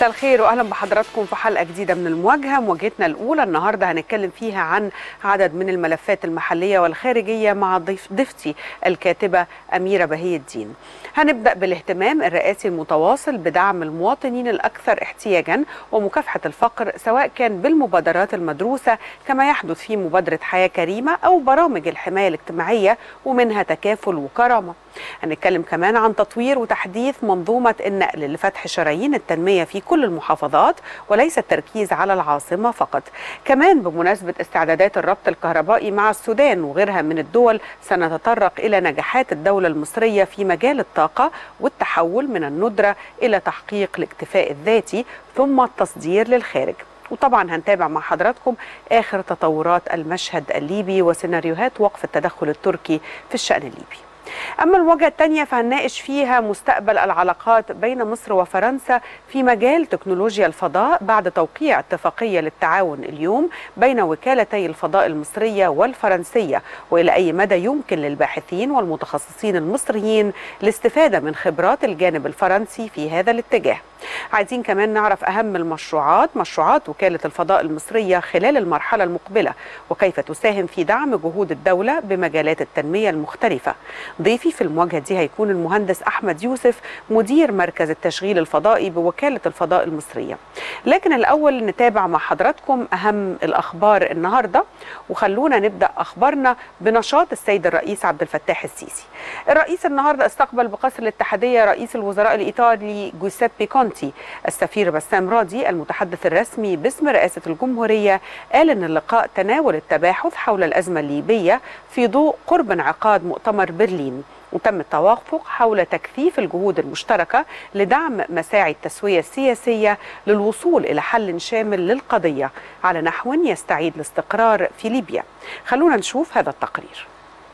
مساء الخير واهلا بحضراتكم في حلقه جديده من المواجهه مواجهتنا الاولى النهارده هنتكلم فيها عن عدد من الملفات المحليه والخارجيه مع ضيف ضيفتي الكاتبه اميره بهي الدين هنبدا بالاهتمام الرئاسي المتواصل بدعم المواطنين الاكثر احتياجا ومكافحه الفقر سواء كان بالمبادرات المدروسه كما يحدث في مبادره حياه كريمه او برامج الحمايه الاجتماعيه ومنها تكافل وكرامه هنتكلم كمان عن تطوير وتحديث منظومة النقل لفتح شرايين التنمية في كل المحافظات وليس التركيز على العاصمة فقط كمان بمناسبة استعدادات الربط الكهربائي مع السودان وغيرها من الدول سنتطرق إلى نجاحات الدولة المصرية في مجال الطاقة والتحول من الندرة إلى تحقيق الاكتفاء الذاتي ثم التصدير للخارج وطبعا هنتابع مع حضراتكم آخر تطورات المشهد الليبي وسيناريوهات وقف التدخل التركي في الشأن الليبي أما المواجهة الثانية فهنناقش فيها مستقبل العلاقات بين مصر وفرنسا في مجال تكنولوجيا الفضاء بعد توقيع اتفاقية للتعاون اليوم بين وكالتي الفضاء المصرية والفرنسية وإلى أي مدى يمكن للباحثين والمتخصصين المصريين الاستفادة من خبرات الجانب الفرنسي في هذا الاتجاه عايزين كمان نعرف أهم المشروعات مشروعات وكالة الفضاء المصرية خلال المرحلة المقبلة وكيف تساهم في دعم جهود الدولة بمجالات التنمية المختلفة ضيفي في المواجهة دي هيكون المهندس أحمد يوسف مدير مركز التشغيل الفضائي بوكالة الفضاء المصرية لكن الأول نتابع مع حضراتكم أهم الأخبار النهاردة وخلونا نبدأ أخبارنا بنشاط السيد الرئيس عبد الفتاح السيسي الرئيس النهاردة استقبل بقصر الاتحادية رئيس الوزراء الإيطالي جوزيبي كونتي السفير بسام راضي المتحدث الرسمي باسم رئاسة الجمهورية قال أن اللقاء تناول التباحث حول الأزمة الليبية في ضوء قرب انعقاد مؤتمر برلين وتم التوافق حول تكثيف الجهود المشتركة لدعم مساعي التسوية السياسية للوصول إلى حل شامل للقضية على نحو يستعيد الاستقرار في ليبيا خلونا نشوف هذا التقرير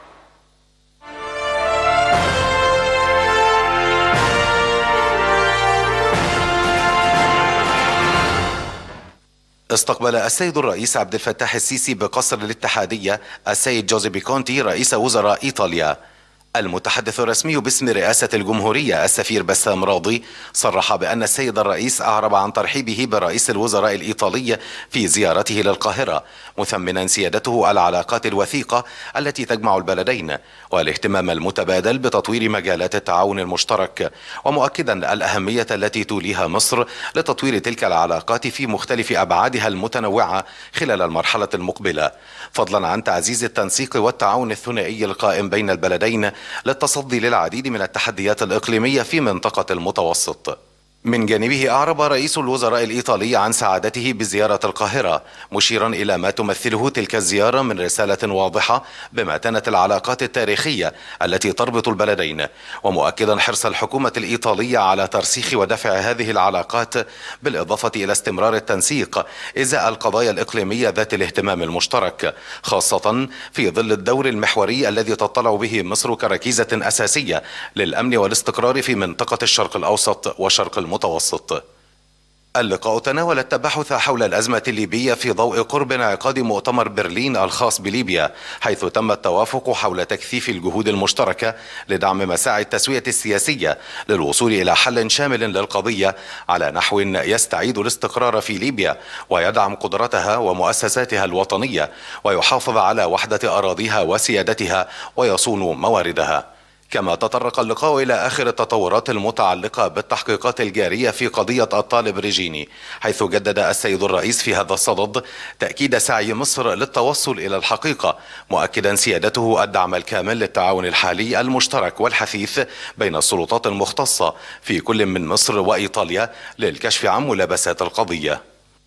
استقبل السيد الرئيس عبد الفتاح السيسي بقصر الاتحادية السيد جوزيبي كونتي رئيس وزراء إيطاليا المتحدث الرسمي باسم رئاسة الجمهورية السفير بسام راضي صرح بأن السيد الرئيس أعرب عن ترحيبه برئيس الوزراء الإيطالي في زيارته للقاهرة مثمنا سيادته العلاقات الوثيقة التي تجمع البلدين والاهتمام المتبادل بتطوير مجالات التعاون المشترك ومؤكدا الأهمية التي توليها مصر لتطوير تلك العلاقات في مختلف أبعادها المتنوعة خلال المرحلة المقبلة فضلا عن تعزيز التنسيق والتعاون الثنائي القائم بين البلدين للتصدي للعديد من التحديات الإقليمية في منطقة المتوسط من جانبه أعرب رئيس الوزراء الإيطالي عن سعادته بزيارة القاهرة مشيرا إلى ما تمثله تلك الزيارة من رسالة واضحة بمتانة العلاقات التاريخية التي تربط البلدين ومؤكدا حرص الحكومة الإيطالية على ترسيخ ودفع هذه العلاقات بالإضافة إلى استمرار التنسيق إزاء القضايا الإقليمية ذات الاهتمام المشترك خاصة في ظل الدور المحوري الذي تطلع به مصر كركيزة أساسية للأمن والاستقرار في منطقة الشرق الأوسط وشرق المتوسط اللقاء تناول التباحث حول الأزمة الليبية في ضوء قرب انعقاد مؤتمر برلين الخاص بليبيا حيث تم التوافق حول تكثيف الجهود المشتركة لدعم مساعي التسوية السياسية للوصول إلى حل شامل للقضية على نحو يستعيد الاستقرار في ليبيا ويدعم قدرتها ومؤسساتها الوطنية ويحافظ على وحدة أراضيها وسيادتها ويصون مواردها كما تطرق اللقاء إلى آخر التطورات المتعلقة بالتحقيقات الجارية في قضية الطالب ريجيني حيث جدد السيد الرئيس في هذا الصدد تأكيد سعي مصر للتوصل إلى الحقيقة مؤكدا سيادته الدعم الكامل للتعاون الحالي المشترك والحثيث بين السلطات المختصة في كل من مصر وإيطاليا للكشف عن ملابسات القضية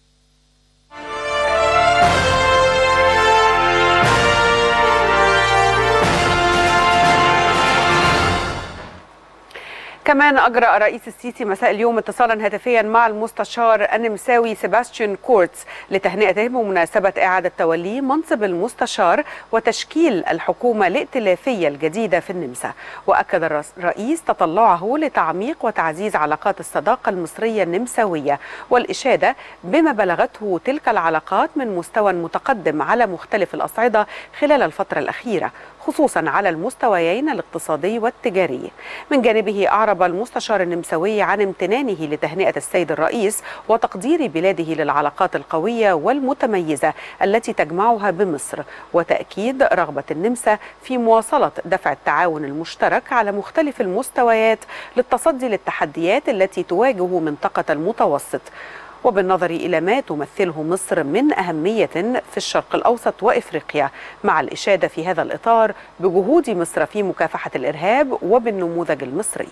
كمان أجرى رئيس السيسي مساء اليوم اتصالا هاتفيا مع المستشار النمساوي سيباستيان كورتس لتهنئته بمناسبة إعادة توليه منصب المستشار وتشكيل الحكومة الائتلافية الجديدة في النمسا وأكد الرئيس تطلعه لتعميق وتعزيز علاقات الصداقة المصرية النمساوية والإشادة بما بلغته تلك العلاقات من مستوى متقدم على مختلف الأصعدة خلال الفترة الأخيرة خصوصا على المستويين الاقتصادي والتجاري من جانبه أعرب المستشار النمساوي عن امتنانه لتهنئة السيد الرئيس وتقدير بلاده للعلاقات القوية والمتميزة التي تجمعها بمصر وتأكيد رغبة النمسا في مواصلة دفع التعاون المشترك على مختلف المستويات للتصدي للتحديات التي تواجه منطقة المتوسط وبالنظر إلى ما تمثله مصر من أهمية في الشرق الأوسط وإفريقيا مع الإشادة في هذا الإطار بجهود مصر في مكافحة الإرهاب وبالنموذج المصري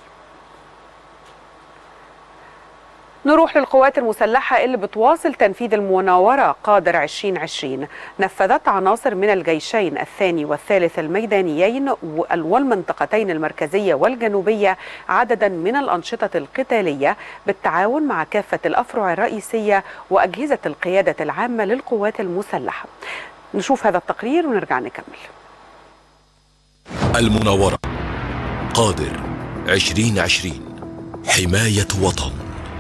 نروح للقوات المسلحة اللي بتواصل تنفيذ المناورة قادر 2020 نفذت عناصر من الجيشين الثاني والثالث الميدانيين والمنطقتين المركزية والجنوبية عددا من الأنشطة القتالية بالتعاون مع كافة الأفرع الرئيسية وأجهزة القيادة العامة للقوات المسلحة نشوف هذا التقرير ونرجع نكمل المناورة قادر 2020 حماية وطن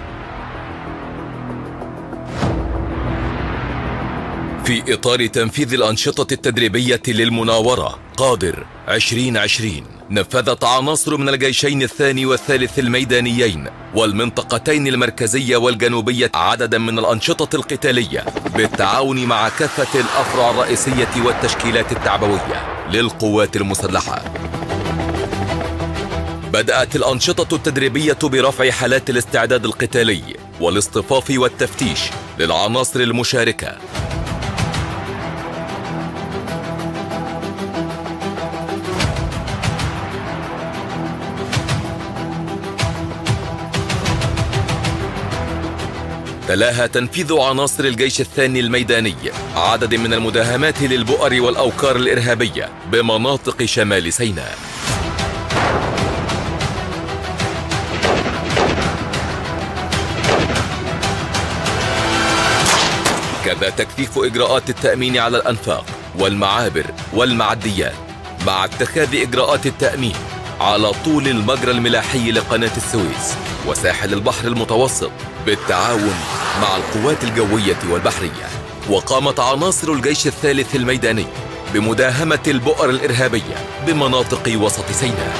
في إطار تنفيذ الأنشطة التدريبية للمناورة قادر 2020 نفذت عناصر من الجيشين الثاني والثالث الميدانيين والمنطقتين المركزية والجنوبية عددا من الأنشطة القتالية بالتعاون مع كافة الأفرع الرئيسية والتشكيلات التعبوية للقوات المسلحة بدأت الأنشطة التدريبية برفع حالات الاستعداد القتالي والاصطفاف والتفتيش للعناصر المشاركة تلاها تنفيذ عناصر الجيش الثاني الميداني عدد من المداهمات للبؤر والأوكار الإرهابية بمناطق شمال سيناء كذا تكثيف إجراءات التأمين على الأنفاق والمعابر والمعديات مع اتخاذ إجراءات التأمين على طول المجرى الملاحي لقناة السويس وساحل البحر المتوسط بالتعاون مع القوات الجوية والبحرية وقامت عناصر الجيش الثالث الميداني بمداهمة البؤر الإرهابية بمناطق وسط سيناء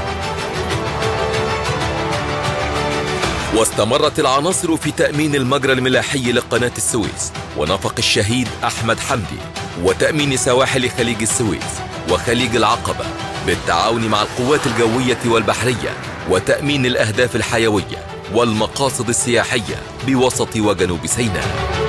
واستمرت العناصر في تأمين المجرى الملاحي لقناة السويس ونفق الشهيد أحمد حمدي وتأمين سواحل خليج السويس وخليج العقبة بالتعاون مع القوات الجوية والبحرية وتأمين الأهداف الحيوية والمقاصد السياحية بوسط وجنوب سيناء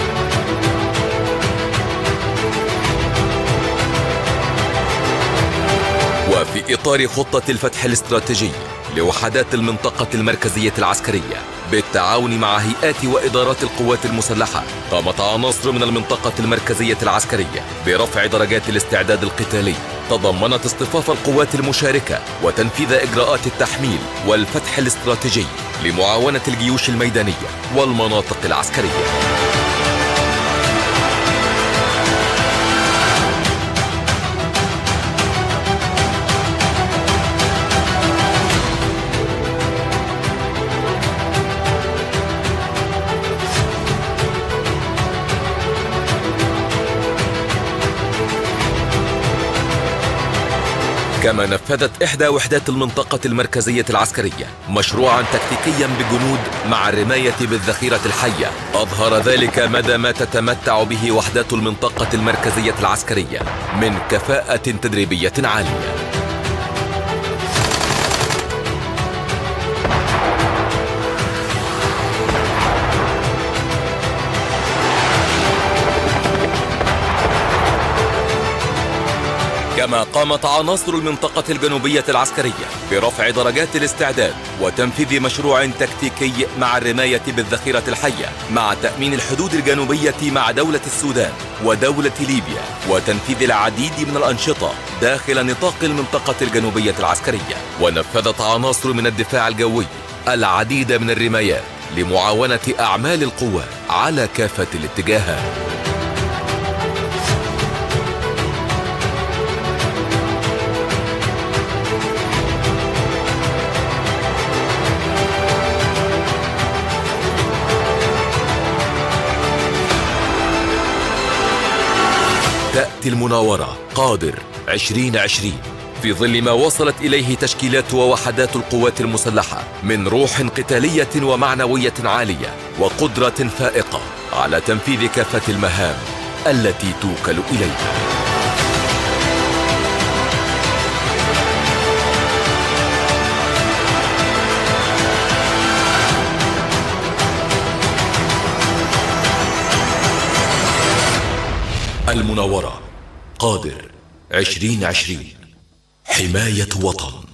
وفي إطار خطة الفتح الاستراتيجي لوحدات المنطقة المركزية العسكرية بالتعاون مع هيئات وإدارات القوات المسلحة قامت عناصر من المنطقة المركزية العسكرية برفع درجات الاستعداد القتالي تضمنت اصطفاف القوات المشاركة وتنفيذ إجراءات التحميل والفتح الاستراتيجي لمعاونة الجيوش الميدانية والمناطق العسكرية كما نفذت إحدى وحدات المنطقة المركزية العسكرية مشروعا تكتيكيا بجنود مع الرماية بالذخيرة الحية أظهر ذلك مدى ما تتمتع به وحدات المنطقة المركزية العسكرية من كفاءة تدريبية عالية كما قامت عناصر المنطقة الجنوبية العسكرية برفع درجات الاستعداد وتنفيذ مشروع تكتيكي مع الرماية بالذخيرة الحية مع تأمين الحدود الجنوبية مع دولة السودان ودولة ليبيا وتنفيذ العديد من الأنشطة داخل نطاق المنطقة الجنوبية العسكرية ونفذت عناصر من الدفاع الجوي العديد من الرمايات لمعاونة أعمال القوات على كافة الاتجاهات تأتي المناورة قادر 2020 في ظل ما وصلت إليه تشكيلات ووحدات القوات المسلحة من روح قتالية ومعنوية عالية وقدرة فائقة على تنفيذ كافة المهام التي توكل إليها المنورة قادر عشرين عشرين حماية وطن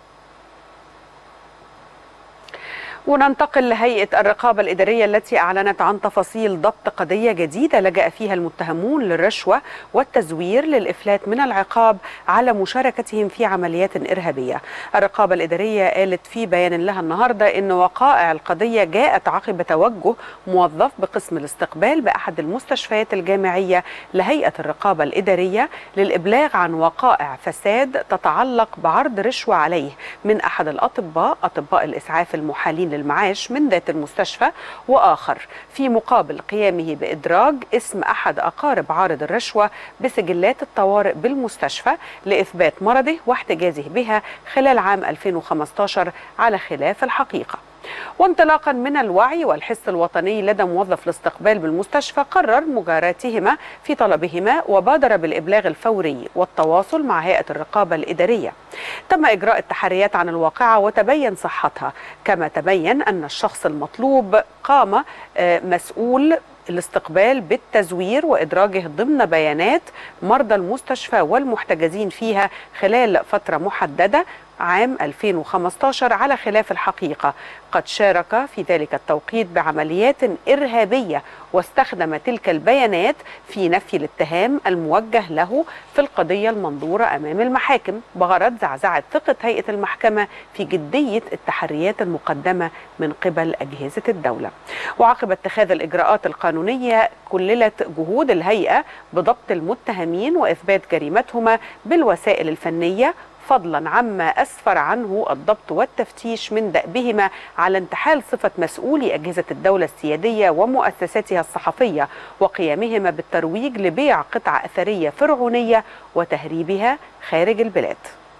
وننتقل لهيئة الرقابة الإدارية التي أعلنت عن تفاصيل ضبط قضية جديدة لجأ فيها المتهمون للرشوة والتزوير للإفلات من العقاب على مشاركتهم في عمليات إرهابية الرقابة الإدارية قالت في بيان لها النهاردة أن وقائع القضية جاءت عقب توجه موظف بقسم الاستقبال بأحد المستشفيات الجامعية لهيئة الرقابة الإدارية للإبلاغ عن وقائع فساد تتعلق بعرض رشوة عليه من أحد الأطباء أطباء الإسعاف المحالين للمعاش من ذات المستشفى وآخر في مقابل قيامه بإدراج اسم أحد أقارب عارض الرشوة بسجلات الطوارئ بالمستشفى لإثبات مرضه واحتجازه بها خلال عام 2015 على خلاف الحقيقة وانطلاقا من الوعي والحس الوطني لدى موظف الاستقبال بالمستشفى قرر مجاراتهما في طلبهما وبادر بالابلاغ الفوري والتواصل مع هيئه الرقابه الاداريه. تم اجراء التحريات عن الواقعه وتبين صحتها، كما تبين ان الشخص المطلوب قام مسؤول الاستقبال بالتزوير وادراجه ضمن بيانات مرضى المستشفى والمحتجزين فيها خلال فتره محدده عام 2015 على خلاف الحقيقه قد شارك في ذلك التوقيت بعمليات ارهابيه واستخدم تلك البيانات في نفي الاتهام الموجه له في القضيه المنظوره امام المحاكم بغرض زعزعه ثقه هيئه المحكمه في جديه التحريات المقدمه من قبل اجهزه الدوله. وعقب اتخاذ الاجراءات القانونيه كللت جهود الهيئه بضبط المتهمين واثبات جريمتهما بالوسائل الفنيه فضلا عما اسفر عنه الضبط والتفتيش من دأبهما على انتحال صفه مسؤولي اجهزه الدوله السياديه ومؤسساتها الصحفيه وقيامهما بالترويج لبيع قطع اثريه فرعونيه وتهريبها خارج البلاد.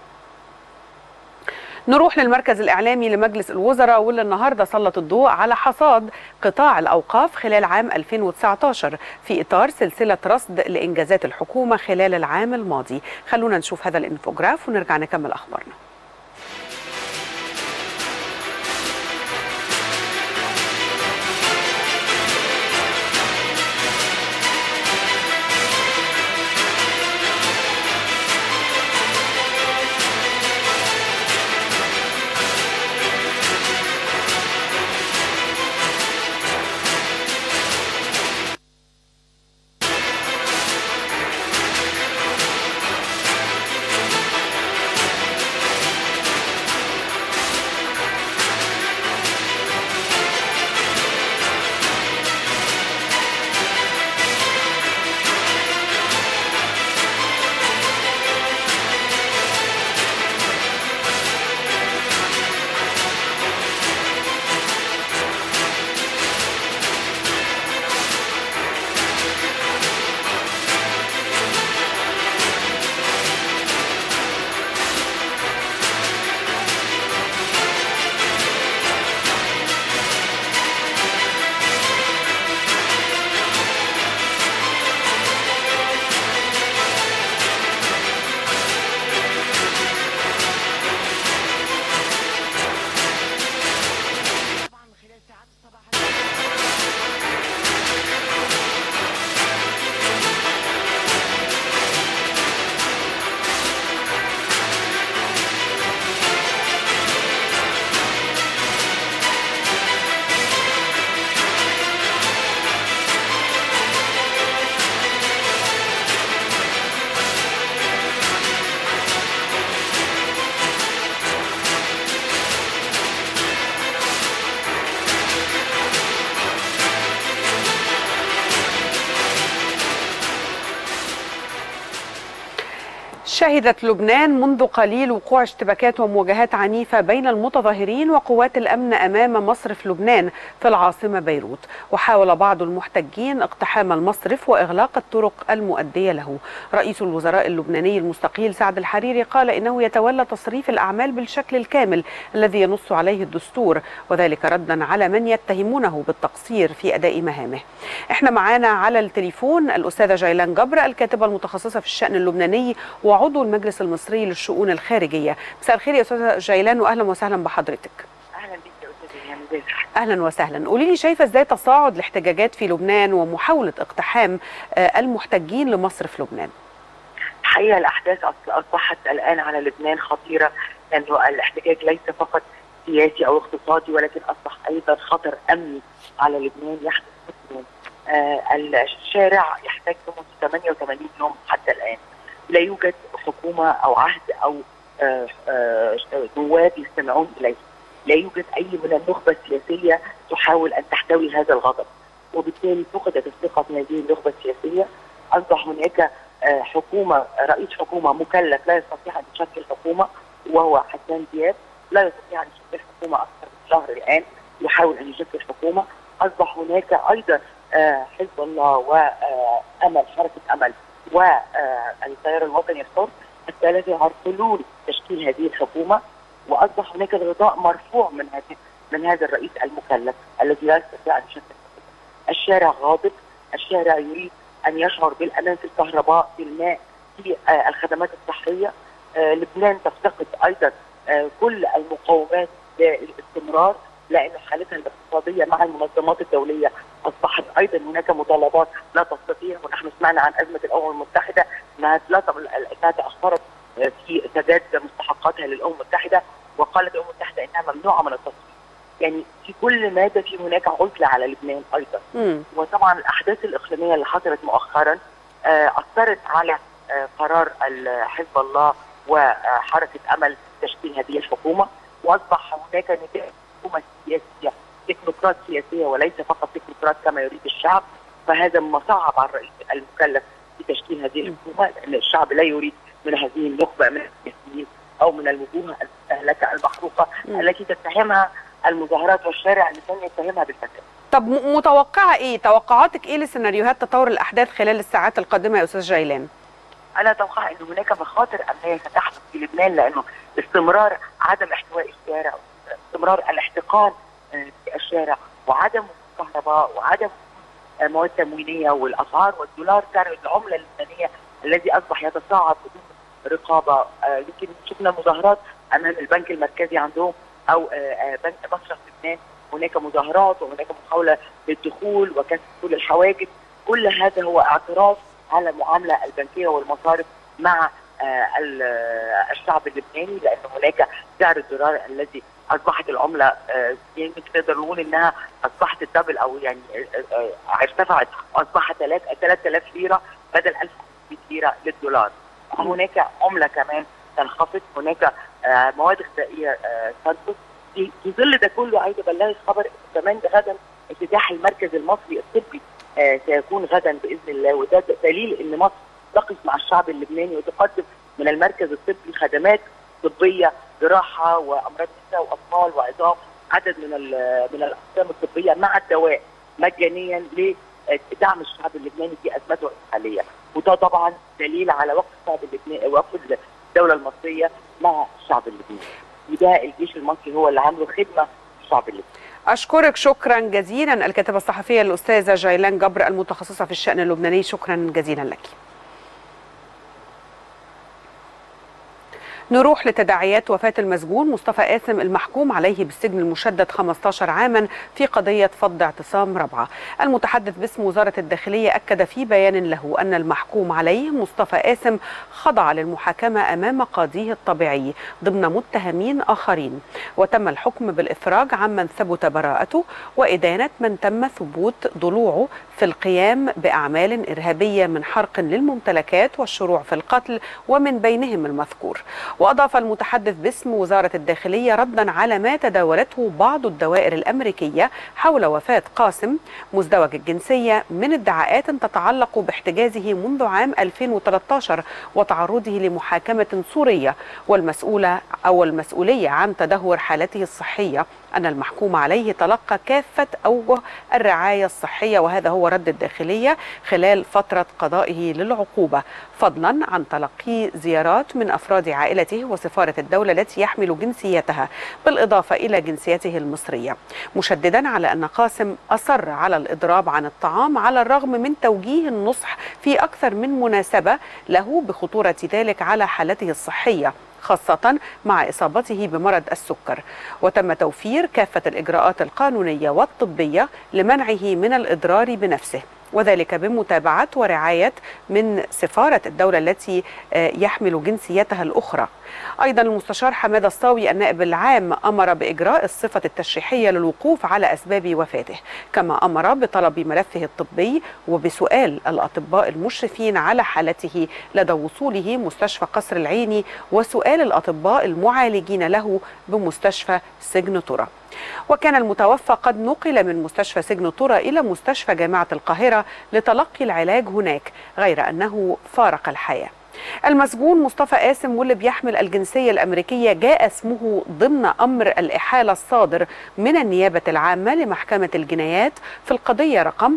نروح للمركز الإعلامي لمجلس الوزراء واللي النهاردة سلط الضوء على حصاد قطاع الأوقاف خلال عام 2019 في إطار سلسلة رصد لإنجازات الحكومة خلال العام الماضي خلونا نشوف هذا الإنفوجراف ونرجع نكمل أخبارنا شهدت لبنان منذ قليل وقوع اشتباكات ومواجهات عنيفة بين المتظاهرين وقوات الأمن أمام مصرف لبنان في العاصمة بيروت وحاول بعض المحتجين اقتحام المصرف وإغلاق الطرق المؤدية له رئيس الوزراء اللبناني المستقيل سعد الحريري قال إنه يتولى تصريف الأعمال بالشكل الكامل الذي ينص عليه الدستور وذلك ردا على من يتهمونه بالتقصير في أداء مهامه احنا معانا على التليفون الأستاذة جيلان جبر الكاتبة المتخصصة في الشأن اللبناني وعضو المجلس المصري للشؤون الخارجية مساء الخير يا أستاذة جيلان وأهلا وسهلا بحضرتك اهلا بك يا استاذ ايمان ازيك اهلا وسهلا قولي لي شايفه ازاي تصاعد الاحتجاجات في لبنان ومحاوله اقتحام آه، المحتجين لمصرف لبنان الحقيقه الاحداث أص- اصبحت الان على لبنان خطيره لانه الاحتجاج ليس فقط سياسي او اقتصادي ولكن اصبح ايضا خطر امني على لبنان يحدث كل يوم آه الشارع يحتاج منذ 88 يوم حتى الان لا يوجد حكومه او عهد او آه آه نواب يستمعون اليه لا يوجد اي من النخبه السياسيه تحاول ان تحتوي هذا الغضب وبالتالي فقدت الثقه في هذه النخبه السياسيه اصبح هناك آه، حكومه رئيس حكومه مكلف لا يستطيع ان يشكل حكومه وهو حسان دياب لا يستطيع ان يشكل حكومه اكثر من شهر الان يحاول ان يشكل حكومه اصبح هناك ايضا آه، حزب الله وامل حركه امل والتيار الوطني الحر الثلاثه يعرقلون تشكيل هذه الحكومه واصبح هناك الرضاء مرفوع من هذه من هذا الرئيس المكلف الذي لا يستطيع ان يشكل حكومه. الشارع غاضب، الشارع يريد ان يشعر بالامان في الكهرباء، في الماء، في آه، الخدمات الصحيه. آه، لبنان تفتقد ايضا آه، كل المقومات للاستمرار لان حالتها الاقتصاديه مع المنظمات الدوليه اصبحت ايضا هناك مطالبات لا تستطيع ونحن سمعنا عن ازمه الامم المتحده انها لا تب- انها تاخرت آه، في سداد مستحقاتها للامم المتحده وقالت الامم المتحده انها ممنوعه من التصويت. يعني في كل ماده في هناك عزله على لبنان ايضا. مم. وطبعا الاحداث الاقليميه اللي حصلت مؤخرا آه، اثرت على آه، قرار ال- حزب الله وحركه امل تشكيل هذه الحكومه واصبح هناك نداء حكومه سياسيه تكنوقراط سياسيه وليس فقط تكنوقراط كما يريد الشعب فهذا مما صعب على الرئيس المكلف في تشكيل هذه الحكومه لان الشعب لا يريد من هذه النخبه من السياسيين او من الوجوه المستهلكه المحروقه مم. التي تتهمها المظاهرات والشارع اللبناني يتهمها بالفساد. طب م- متوقعه ايه توقعاتك ايه لسيناريوهات تطور الاحداث خلال الساعات القادمه يا استاذ جيلان انا اتوقع ان هناك مخاطر امنيه ستحدث في لبنان لانه استمرار عدم احتواء الشارع استمرار الاحتقان آه، في الشارع وعدم الكهرباء وعدم آه، مواد تموينيه والاسعار والدولار سعر العمله اللبنانيه الذي اصبح يتصاعد بدون رقابه آه، يمكن شفنا مظاهرات امام البنك المركزي عندهم او آه، آه، بنك مصرف لبنان هناك مظاهرات وهناك محاوله للدخول وكسر كل الحواجز كل هذا هو اعتراف على المعامله البنكيه والمصارف مع آه، ال- آه، الشعب اللبناني لان هناك سعر الدولار الذي اصبحت العمله آه، يعني نقدر نقول انها اصبحت الدبل او يعني آه، آه، ارتفعت اصبحت 3000 ليره بدل 1500 ليره للدولار. هناك عمله كمان تنخفض هناك آه، مواد غذائيه آه، تنقص في في ظل ده كله عايز ابلغك خبر كمان غدا افتتاح المركز المصري الطبي آه، سيكون غدا باذن الله وده دليل ان مصر تقف مع الشعب اللبناني وتقدم من المركز الطبي خدمات طبيه جراحه وامراض نساء واطفال وعظام عدد من ال- من الاقسام الطبيه مع الدواء مجانيا لدعم الشعب اللبناني في ازمته الحاليه وده طبعا دليل على وقف الشعب اللبناني وقف الدوله المصريه مع الشعب اللبناني وده الجيش المصري هو اللي عامله خدمه للشعب اللبناني اشكرك شكرا جزيلا الكاتبه الصحفيه الاستاذه جيلان جبر المتخصصه في الشان اللبناني شكرا جزيلا لك نروح لتداعيات وفاة المسجون مصطفى قاسم المحكوم عليه بالسجن المشدد 15 عاما في قضية فض اعتصام ربعة المتحدث باسم وزارة الداخلية أكد في بيان له أن المحكوم عليه مصطفى قاسم خضع للمحاكمة أمام قاضيه الطبيعي ضمن متهمين آخرين وتم الحكم بالإفراج عمن ثبت براءته وإدانة من تم ثبوت ضلوعه في القيام بأعمال إرهابية من حرق للممتلكات والشروع في القتل ومن بينهم المذكور وأضاف المتحدث باسم وزارة الداخلية ردا على ما تداولته بعض الدوائر الأمريكية حول وفاة قاسم مزدوج الجنسية من ادعاءات تتعلق باحتجازه منذ عام 2013 وتعرضه لمحاكمة سورية والمسؤولة أو المسؤولية عن تدهور حالته الصحية أن المحكوم عليه تلقى كافة أوجه الرعاية الصحية وهذا هو رد الداخلية خلال فترة قضائه للعقوبة فضلا عن تلقي زيارات من أفراد عائلته وسفارة الدولة التي يحمل جنسيتها بالإضافة إلى جنسيته المصرية مشددا على أن قاسم أصر على الإضراب عن الطعام على الرغم من توجيه النصح في أكثر من مناسبة له بخطورة ذلك على حالته الصحية خاصة مع إصابته بمرض السكر وتم توفير كافة الإجراءات القانونية والطبية لمنعه من الإضرار بنفسه وذلك بمتابعة ورعاية من سفارة الدولة التي يحمل جنسيتها الأخرى أيضا المستشار حماد الصاوي النائب العام أمر بإجراء الصفة التشريحية للوقوف على أسباب وفاته كما أمر بطلب ملفه الطبي وبسؤال الأطباء المشرفين على حالته لدى وصوله مستشفى قصر العيني وسؤال الأطباء المعالجين له بمستشفى سجن ترى وكان المتوفى قد نقل من مستشفى سجن ترى إلى مستشفى جامعة القاهرة لتلقي العلاج هناك غير أنه فارق الحياة المسجون مصطفى قاسم واللي بيحمل الجنسية الأمريكية جاء اسمه ضمن أمر الإحالة الصادر من النيابة العامة لمحكمة الجنايات في القضية رقم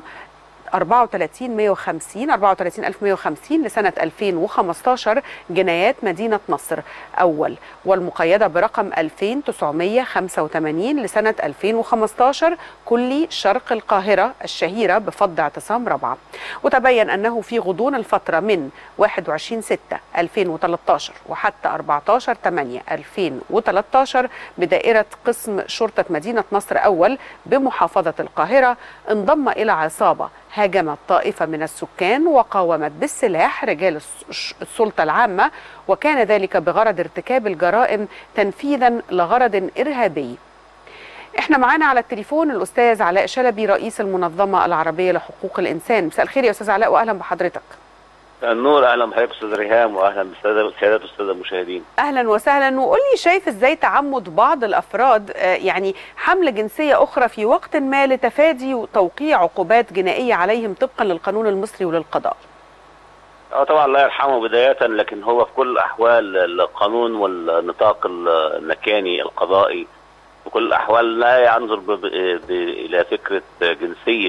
34150 34150 لسنة 2015 جنايات مدينة نصر أول والمقيدة برقم 2985 لسنة 2015 كلي شرق القاهرة الشهيرة بفض اعتصام رابعة وتبين أنه في غضون الفترة من 21 6 2013 وحتى 14 8 2013 بدائرة قسم شرطة مدينة نصر أول بمحافظة القاهرة انضم إلى عصابة هاجمت طائفة من السكان وقاومت بالسلاح رجال السلطة العامة وكان ذلك بغرض ارتكاب الجرائم تنفيذا لغرض إرهابي احنا معانا على التليفون الأستاذ علاء شلبي رئيس المنظمة العربية لحقوق الإنسان مساء الخير يا أستاذ علاء وأهلا بحضرتك النور اهلا بحضرتك استاذ ريهام واهلا بالسادة والساده المشاهدين اهلا وسهلا وقول لي شايف ازاي تعمد بعض الافراد يعني حمل جنسيه اخرى في وقت ما لتفادي توقيع عقوبات جنائيه عليهم طبقا للقانون المصري وللقضاء اه طبعا الله يرحمه بدايه لكن هو في كل الاحوال القانون والنطاق المكاني القضائي في كل الاحوال لا ينظر ب... ب... الى فكره جنسيه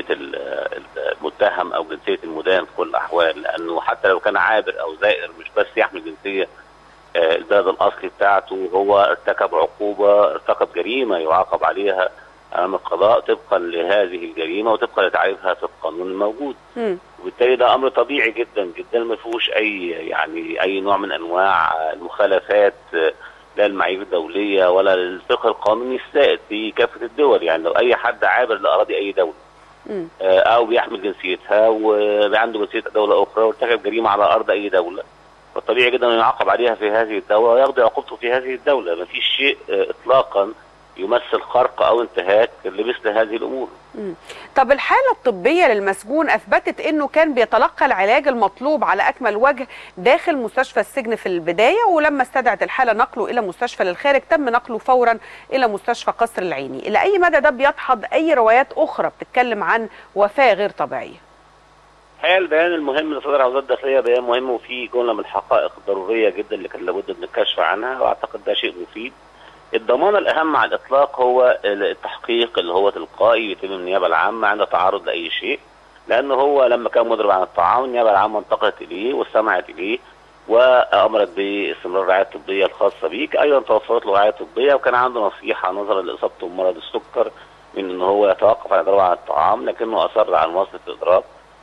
المتهم او جنسيه المدان في كل الاحوال لانه حتى لو كان عابر او زائر مش بس يحمل جنسيه البلد الاصلي بتاعته هو ارتكب عقوبه ارتكب جريمه يعاقب عليها امام القضاء طبقا لهذه الجريمه وطبقا لتعريفها في القانون الموجود م. وبالتالي ده امر طبيعي جدا جدا ما فيهوش اي يعني اي نوع من انواع المخالفات لا المعايير الدوليه ولا للفقه القانوني السائد في كافه الدول يعني لو اي حد عابر لاراضي اي دوله م. او بيحمل جنسيتها وعنده جنسيه دوله اخرى وارتكب جريمه على ارض اي دوله فالطبيعي جدا انه يعاقب عليها في هذه الدوله ويقضي عقوبته في هذه الدوله ما فيش شيء اطلاقا يمثل خرق او انتهاك لمثل هذه الامور. مم. طب الحاله الطبيه للمسجون اثبتت انه كان بيتلقى العلاج المطلوب على اكمل وجه داخل مستشفى السجن في البدايه ولما استدعت الحاله نقله الى مستشفى للخارج تم نقله فورا الى مستشفى قصر العيني، الى اي مدى ده بيدحض اي روايات اخرى بتتكلم عن وفاه غير طبيعيه؟ الحقيقه البيان المهم اللي صدر عن وزاره الداخليه بيان مهم وفيه جمله من الحقائق الضروريه جدا اللي كان لابد من الكشف عنها واعتقد ده شيء مفيد. الضمان الاهم على الاطلاق هو التحقيق اللي هو تلقائي يتم من النيابه العامه عند تعرض لاي شيء لان هو لما كان مضرب عن الطعام النيابه العامه انتقلت اليه واستمعت اليه وامرت باستمرار الرعايه الطبيه الخاصه بيك ايضا توفرت له رعايه طبيه وكان عنده نصيحه نظرا لاصابته بمرض السكر من ان هو يتوقف عن الاضراب عن الطعام لكنه اصر على مواصله الاضراب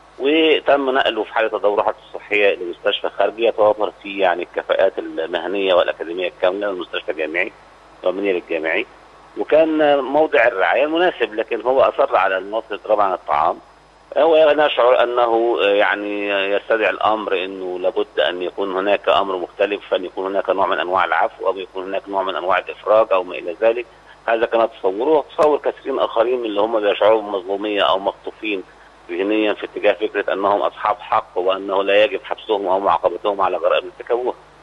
وتم نقله في حاله تدورات الصحيه الى مستشفى خارجي يتوفر فيه يعني الكفاءات المهنيه والاكاديميه الكامله للمستشفى الجامعي والمنير الجامعي وكان موضع الرعايه مناسب لكن هو اصر على المواصله الاضراب عن الطعام هو نشعر انه يعني يستدعي الامر انه لابد ان يكون هناك امر مختلف ان يكون هناك نوع من انواع العفو او يكون هناك نوع من انواع الافراج او ما الى ذلك هذا كان تصوره وتصور كثيرين اخرين اللي هم بيشعروا بمظلوميه او مخطوفين ذهنيا في اتجاه فكره انهم اصحاب حق وانه لا يجب حبسهم او معاقبتهم على جرائم ارتكبوها.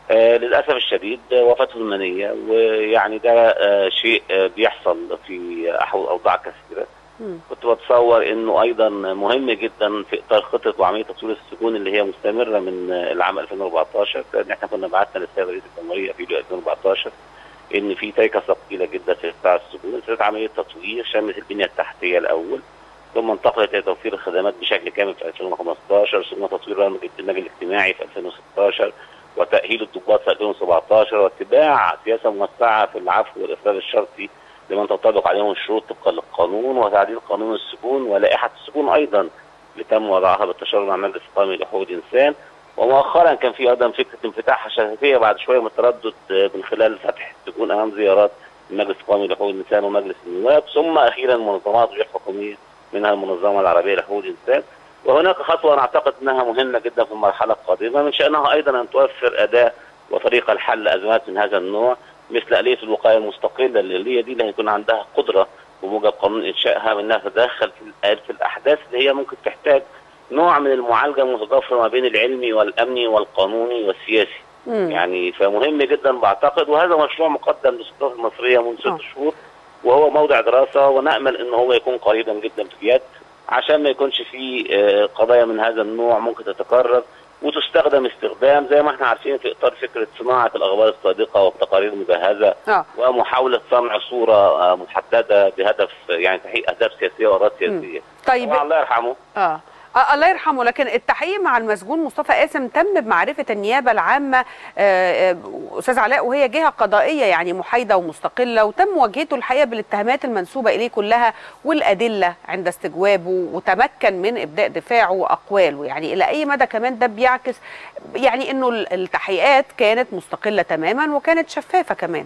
آه للاسف الشديد آه، وفاته المنيه ويعني ده آه شيء آه بيحصل في أحو- اوضاع كثيره مم. كنت بتصور انه ايضا مهم جدا في اطار خطه وعمليه تطوير السجون اللي هي مستمره من آه، العام 2014 لان احنا كنا بعتنا للسيد رئيس الجمهوريه في يوليو 2014 ان في تركه ثقيله جدا في قطاع السجون ابتدت عمليه تطوير شملت البنيه التحتيه الاول ثم انتقلت الى توفير الخدمات بشكل كامل في 2015 ثم تطوير برنامج النجم الاجتماعي في 2016 وتاهيل الضباط في 2017 واتباع سياسه موسعه في العفو والافراد الشرطي لمن تنطبق عليهم الشروط طبقا للقانون وتعديل قانون السجون ولائحه السجون ايضا اللي تم وضعها بالتشاور مع المجلس القومي لحقوق الانسان ومؤخرا كان في ايضا فكره انفتاح شفافيه بعد شويه من التردد آه، من خلال فتح السجون امام زيارات المجلس القومي لحقوق الانسان ومجلس النواب ثم اخيرا منظمات غير حكوميه منها المنظمه العربيه لحقوق الانسان وهناك خطوه نعتقد انها مهمه جدا في المرحله القادمه من شانها ايضا ان توفر اداه وطريقه لحل ازمات من هذا النوع مثل اليه الوقايه المستقله اللي هي دي اللي هيكون عندها قدره بموجب قانون انشائها من انها تتدخل في ال- في الاحداث اللي هي ممكن تحتاج نوع من المعالجه المتضافره ما بين العلمي والامني والقانوني والسياسي مم. يعني فمهم جدا بعتقد وهذا مشروع مقدم للسلطات المصريه منذ آه. ست شهور وهو موضع دراسه ونامل ان هو يكون قريبا جدا في اليد عشان ما يكونش في آه، قضايا من هذا النوع ممكن تتكرر وتستخدم استخدام زي ما احنا عارفين في اطار فكره صناعه الاخبار الصادقه والتقارير المجهزه اه ومحاوله صنع صوره آه، محدده بهدف آه، يعني تحقيق اهداف سياسيه واغراض سياسيه. طيب طبعا الله يرحمه آه. اه الله يرحمه لكن التحقيق مع المسجون مصطفى قاسم تم بمعرفه النيابه العامه آه، آه، استاذ علاء وهي جهه قضائيه يعني محايده ومستقله وتم مواجهته الحقيقه بالاتهامات المنسوبه اليه كلها والادله عند استجوابه وتمكن من ابداء دفاعه واقواله يعني الى اي مدى كمان ده بيعكس يعني انه التحقيقات كانت مستقله تماما وكانت شفافه كمان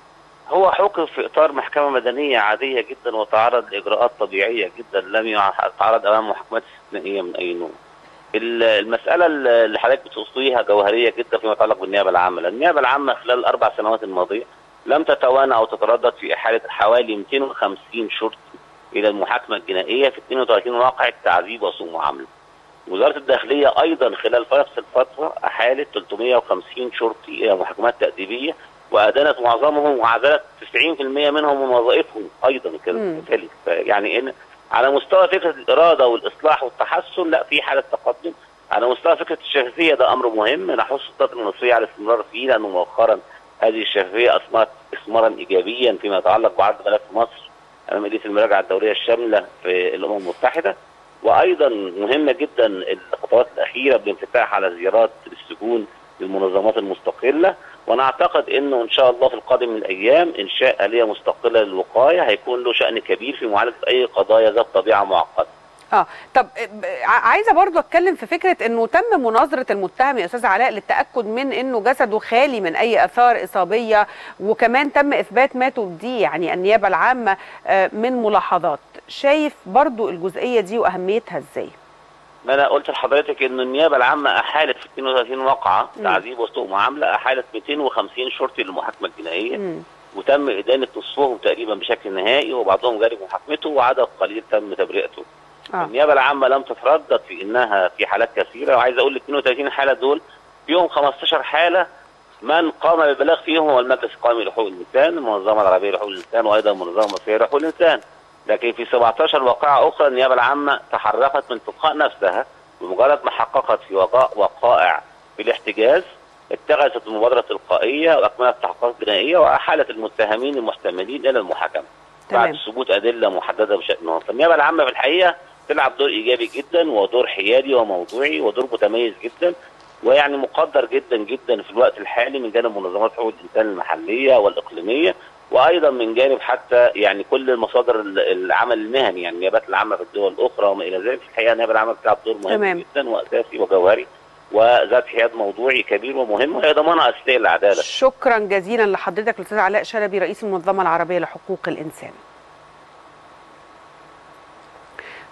هو حكم في اطار محكمه مدنيه عاديه جدا وتعرض لاجراءات طبيعيه جدا لم يتعرض امام محاكمات استثنائيه من اي نوع. ال- المساله اللي حضرتك بتوصيها جوهريه جدا فيما يتعلق بالنيابه العامه، لان النيابه العامه خلال الاربع سنوات الماضيه لم تتوانى او تتردد في احاله حوالي 250 شرطي الى المحاكمه الجنائيه في 32 واقعه تعذيب وسوء معامله. وزاره الداخليه ايضا خلال نفس الفتره احالت 350 شرطي الى محاكمات تاديبيه وادانت معظمهم وعزلت 90% منهم من وظائفهم ايضا مم. كذلك يعني ان على مستوى فكره الاراده والاصلاح والتحسن لا في حاله تقدم على مستوى فكره الشفافيه ده امر مهم نحث السلطات المصريه على الاستمرار فيه لانه مؤخرا هذه الشفافيه اثمرت اثمارا ايجابيا فيما يتعلق بعرض ملف مصر امام مجلس المراجعه الدوليه الشامله في الامم المتحده وايضا مهمه جدا الخطوات الاخيره بالانفتاح على زيارات السجون للمنظمات المستقله وانا اعتقد انه ان شاء الله في القادم من الايام انشاء اليه مستقله للوقايه هيكون له شان كبير في معالجه اي قضايا ذات طبيعه معقده. اه طب ب- ع- عايزه برضو اتكلم في فكره انه تم مناظره المتهم يا استاذ علاء للتاكد من انه جسده خالي من اي اثار اصابيه وكمان تم اثبات ما تبديه يعني النيابه العامه آه، من ملاحظات شايف برضو الجزئيه دي واهميتها ازاي ما انا قلت لحضرتك ان النيابه العامه احالت في 32 واقعه مم. تعذيب وسوء معامله احالت 250 شرطي للمحاكمه الجنائيه مم. وتم ادانه نصفهم تقريبا بشكل نهائي وبعضهم جاري محاكمته وعدد قليل تم تبرئته. آه. النيابه العامه لم تتردد في انها في حالات كثيره وعايز اقول ال 32 حاله دول فيهم 15 حاله من قام بالبلاغ فيهم هو المجلس القومي لحقوق الانسان، المنظمه العربيه لحقوق الانسان وايضا المنظمه المصريه لحقوق الانسان. لكن في 17 واقعه اخرى النيابه العامه تحركت من تلقاء نفسها بمجرد ما حققت في وقاء وقائع بالاحتجاز اتخذت المبادره التلقائيه واكملت التحقيقات الجنائيه واحالت المتهمين المحتملين الى المحاكمه. بعد تمام ثبوت ادله محدده بشانهم، فالنيابه العامه في الحقيقه تلعب دور ايجابي جدا ودور حيادي وموضوعي ودور متميز جدا ويعني مقدر جدا جدا في الوقت الحالي من جانب منظمات حقوق الانسان المحليه والاقليميه وايضا من جانب حتى يعني كل مصادر ال- العمل المهني يعني النيابات العامه في الدول الاخرى وما الى ذلك في الحقيقه النيابه العامه بتلعب دور مهم تمام. جدا واساسي وجوهري وذات حياد موضوعي كبير ومهم وهي ضمانه اساسيه للعداله شكرا جزيلا لحضرتك الاستاذ علاء شلبي رئيس المنظمه العربيه لحقوق الانسان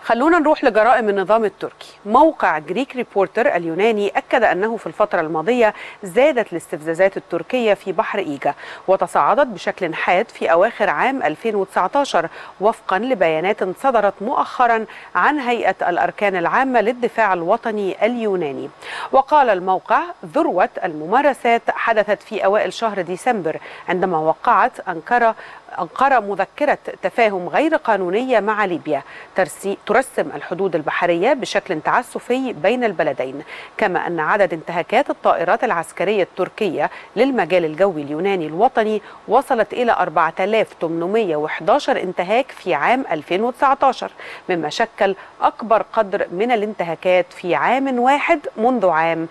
خلونا نروح لجرائم النظام التركي موقع جريك ريبورتر اليوناني أكد أنه في الفترة الماضية زادت الاستفزازات التركية في بحر إيجا وتصاعدت بشكل حاد في أواخر عام 2019 وفقا لبيانات صدرت مؤخرا عن هيئة الأركان العامة للدفاع الوطني اليوناني وقال الموقع ذروة الممارسات حدثت في أوائل شهر ديسمبر عندما وقعت أنقرة أنقرة مذكرة تفاهم غير قانونية مع ليبيا ترسم الحدود البحرية بشكل تعسفي بين البلدين كما أن عدد انتهاكات الطائرات العسكرية التركية للمجال الجوي اليوناني الوطني وصلت إلى 4811 انتهاك في عام 2019 مما شكل أكبر قدر من الانتهاكات في عام واحد منذ عام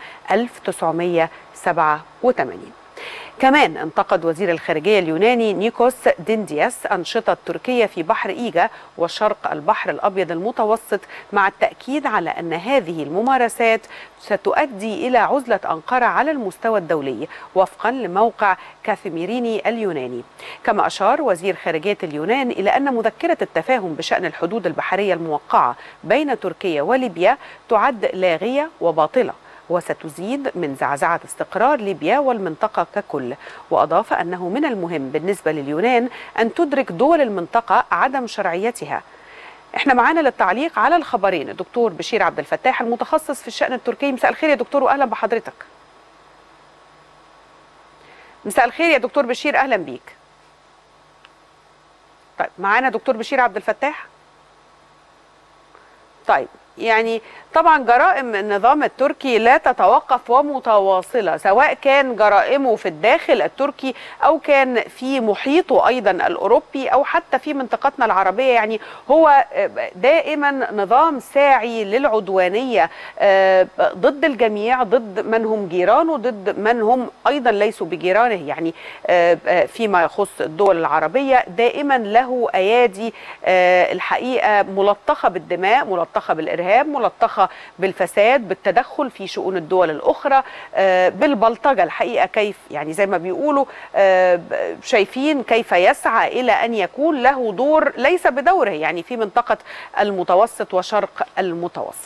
1987 كمان انتقد وزير الخارجية اليوناني نيكوس ديندياس أنشطة تركيا في بحر إيجا وشرق البحر الأبيض المتوسط مع التأكيد على أن هذه الممارسات ستؤدي إلى عزلة أنقرة على المستوى الدولي وفقا لموقع كاثيميريني اليوناني كما أشار وزير خارجية اليونان إلى أن مذكرة التفاهم بشأن الحدود البحرية الموقعة بين تركيا وليبيا تعد لاغية وباطلة وستزيد من زعزعة استقرار ليبيا والمنطقة ككل وأضاف أنه من المهم بالنسبة لليونان أن تدرك دول المنطقة عدم شرعيتها احنا معانا للتعليق على الخبرين الدكتور بشير عبد الفتاح المتخصص في الشأن التركي مساء الخير يا دكتور وأهلا بحضرتك مساء الخير يا دكتور بشير أهلا بيك طيب معانا دكتور بشير عبد الفتاح طيب يعني طبعا جرائم النظام التركي لا تتوقف ومتواصلة سواء كان جرائمه في الداخل التركي أو كان في محيطه أيضا الأوروبي أو حتى في منطقتنا العربية يعني هو دائما نظام ساعي للعدوانية ضد الجميع ضد من هم جيرانه ضد من هم أيضا ليسوا بجيرانه يعني فيما يخص الدول العربية دائما له أيادي الحقيقة ملطخة بالدماء ملطخة بالإرهاب ملطخة بالفساد بالتدخل في شؤون الدول الأخرى بالبلطجة الحقيقة كيف يعني زي ما بيقولوا شايفين كيف يسعى إلى أن يكون له دور ليس بدوره يعني في منطقة المتوسط وشرق المتوسط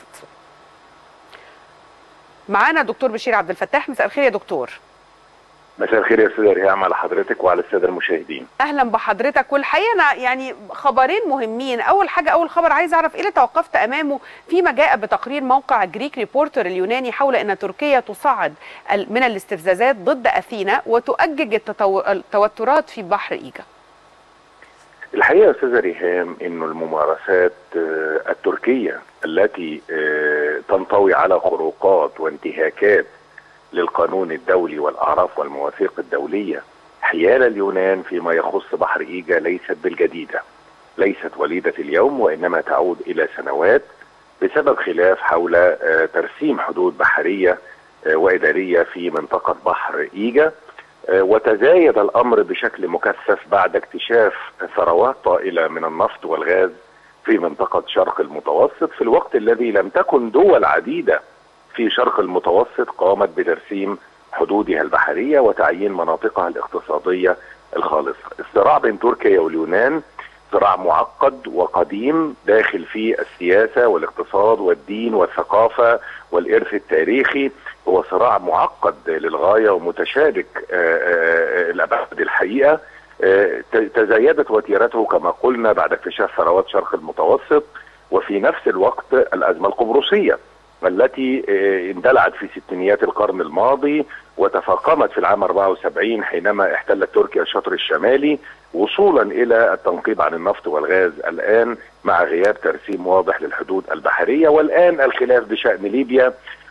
معانا دكتور بشير عبد الفتاح مساء الخير يا دكتور مساء الخير يا استاذ ريهام على حضرتك وعلى الساده المشاهدين اهلا بحضرتك والحقيقه انا يعني خبرين مهمين اول حاجه اول خبر عايز اعرف ايه اللي توقفت امامه فيما جاء بتقرير موقع جريك ريبورتر اليوناني حول ان تركيا تصعد من الاستفزازات ضد اثينا وتؤجج التوترات في بحر ايجا الحقيقه يا استاذه ريهام انه الممارسات التركيه التي تنطوي على خروقات وانتهاكات للقانون الدولي والاعراف والمواثيق الدوليه حيال اليونان فيما يخص بحر ايجا ليست بالجديده. ليست وليده اليوم وانما تعود الى سنوات بسبب خلاف حول ترسيم حدود بحريه واداريه في منطقه بحر ايجا وتزايد الامر بشكل مكثف بعد اكتشاف ثروات طائله من النفط والغاز في منطقه شرق المتوسط في الوقت الذي لم تكن دول عديده في شرق المتوسط قامت بترسيم حدودها البحرية وتعيين مناطقها الاقتصادية الخالصة الصراع بين تركيا واليونان صراع معقد وقديم داخل في السياسة والاقتصاد والدين والثقافة والإرث التاريخي هو صراع معقد للغاية ومتشابك الأبعاد الحقيقة تزايدت وتيرته كما قلنا بعد اكتشاف ثروات شرق المتوسط وفي نفس الوقت الأزمة القبرصية التي اندلعت في ستينيات القرن الماضي وتفاقمت في العام 74 حينما احتلت تركيا الشطر الشمالي وصولا الى التنقيب عن النفط والغاز الان مع غياب ترسيم واضح للحدود البحريه والان الخلاف بشان ليبيا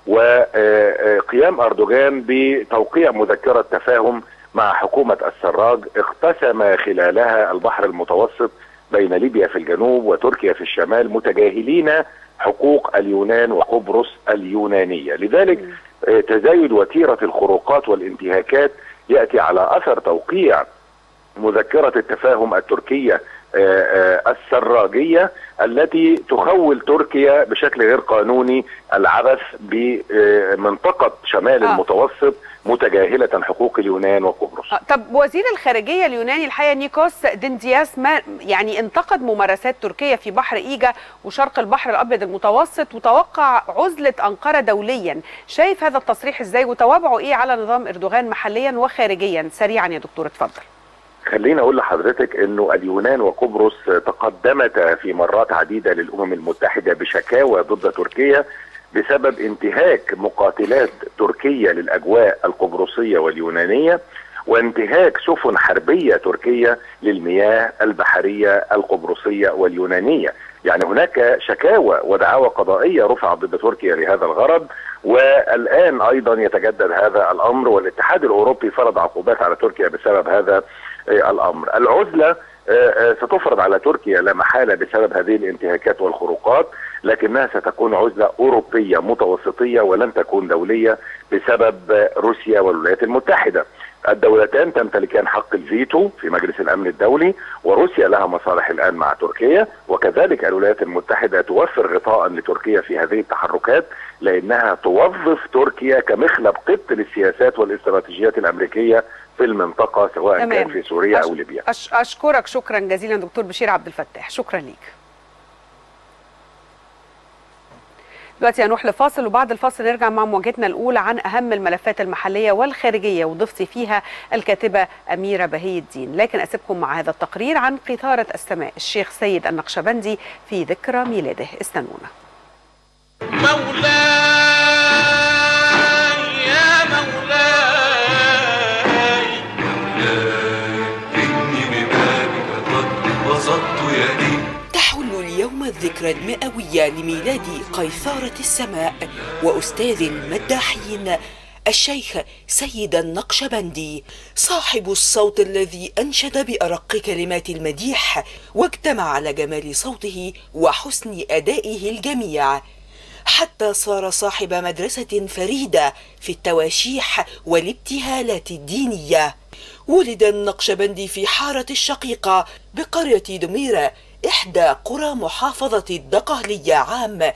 وقيام اردوغان بتوقيع مذكره تفاهم مع حكومه السراج اقتسم خلالها البحر المتوسط بين ليبيا في الجنوب وتركيا في الشمال متجاهلين حقوق اليونان وقبرص اليونانيه، لذلك تزايد وتيره الخروقات والانتهاكات ياتي على اثر توقيع مذكره التفاهم التركيه السراجيه التي تخول تركيا بشكل غير قانوني العبث بمنطقه شمال آه. المتوسط متجاهله حقوق اليونان وقبرص. آه، طب وزير الخارجيه اليوناني الحقيقه نيكوس ديندياس ما يعني انتقد ممارسات تركيا في بحر ايجا وشرق البحر الابيض المتوسط وتوقع عزله انقره دوليا، شايف هذا التصريح ازاي وتوابعه ايه على نظام اردوغان محليا وخارجيا؟ سريعا يا دكتور اتفضل. خليني اقول لحضرتك انه اليونان وقبرص تقدمتا في مرات عديده للامم المتحده بشكاوى ضد تركيا بسبب انتهاك مقاتلات تركيه للاجواء القبرصيه واليونانيه وانتهاك سفن حربيه تركيه للمياه البحريه القبرصيه واليونانيه، يعني هناك شكاوى ودعاوى قضائيه رفعت ضد تركيا لهذا الغرض والان ايضا يتجدد هذا الامر والاتحاد الاوروبي فرض عقوبات على تركيا بسبب هذا الامر. العزله ستفرض على تركيا لا محاله بسبب هذه الانتهاكات والخروقات لكنها ستكون عزله اوروبيه متوسطيه ولن تكون دوليه بسبب روسيا والولايات المتحده. الدولتان تمتلكان حق الفيتو في مجلس الامن الدولي وروسيا لها مصالح الان مع تركيا وكذلك الولايات المتحده توفر غطاء لتركيا في هذه التحركات لانها توظف تركيا كمخلب قط للسياسات والاستراتيجيات الامريكيه في المنطقه سواء تمام. كان في سوريا أش- او ليبيا. أش اشكرك شكرا جزيلا دكتور بشير عبد الفتاح، شكرا ليك. دلوقتي هنروح لفاصل وبعد الفاصل نرجع مع مواجهتنا الاولى عن اهم الملفات المحليه والخارجيه وضيفتي فيها الكاتبه اميره بهي الدين، لكن اسيبكم مع هذا التقرير عن قيثاره السماء الشيخ سيد النقشبندي في ذكرى ميلاده، استنونا. مولاي يا مولاي إني ببابك قد بسطت يدي تحل اليوم الذكرى المئوية لميلاد قيثارة السماء وأستاذ المداحين الشيخ سيد النقشبندي صاحب الصوت الذي أنشد بأرق كلمات المديح واجتمع على جمال صوته وحسن أدائه الجميع حتى صار صاحب مدرسة فريدة في التواشيح والابتهالات الدينية ولد النقشبندي في حارة الشقيقة بقرية دميرة إحدى قرى محافظة الدقهلية عام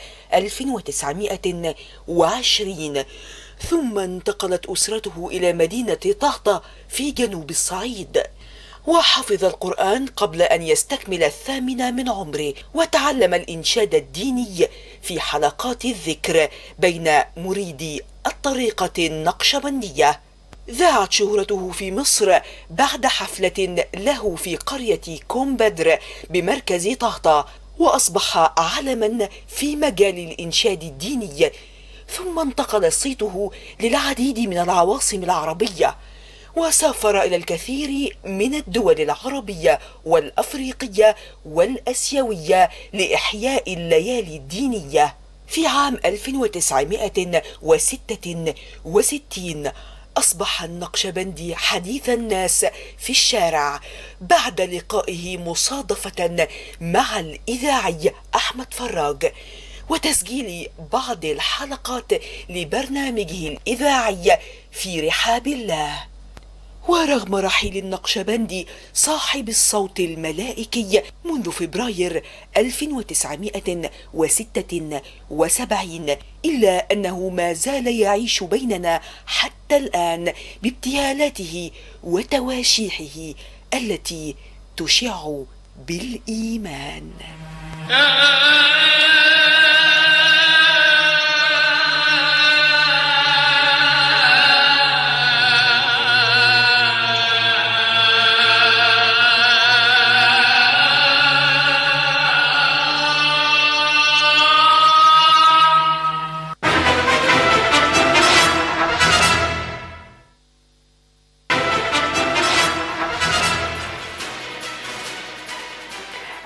1920 ثم انتقلت أسرته إلى مدينة طهطة في جنوب الصعيد وحفظ القرآن قبل أن يستكمل الثامنة من عمره وتعلم الإنشاد الديني في حلقات الذكر بين مريدي الطريقة النقشبندية ذاعت شهرته في مصر بعد حفلة له في قرية كومبدر بمركز طهطا وأصبح علما في مجال الإنشاد الديني ثم انتقل صيته للعديد من العواصم العربية وسافر إلى الكثير من الدول العربية والأفريقية والأسيوية لإحياء الليالي الدينية في عام 1966 أصبح النقشبندي حديث الناس في الشارع بعد لقائه مصادفة مع الإذاعي أحمد فراج وتسجيل بعض الحلقات لبرنامجه الإذاعي في رحاب الله ورغم رحيل النقشبندي صاحب الصوت الملائكي منذ فبراير 1976 إلا أنه ما زال يعيش بيننا حتى الآن بابتهالاته وتواشيحه التي تشع بالإيمان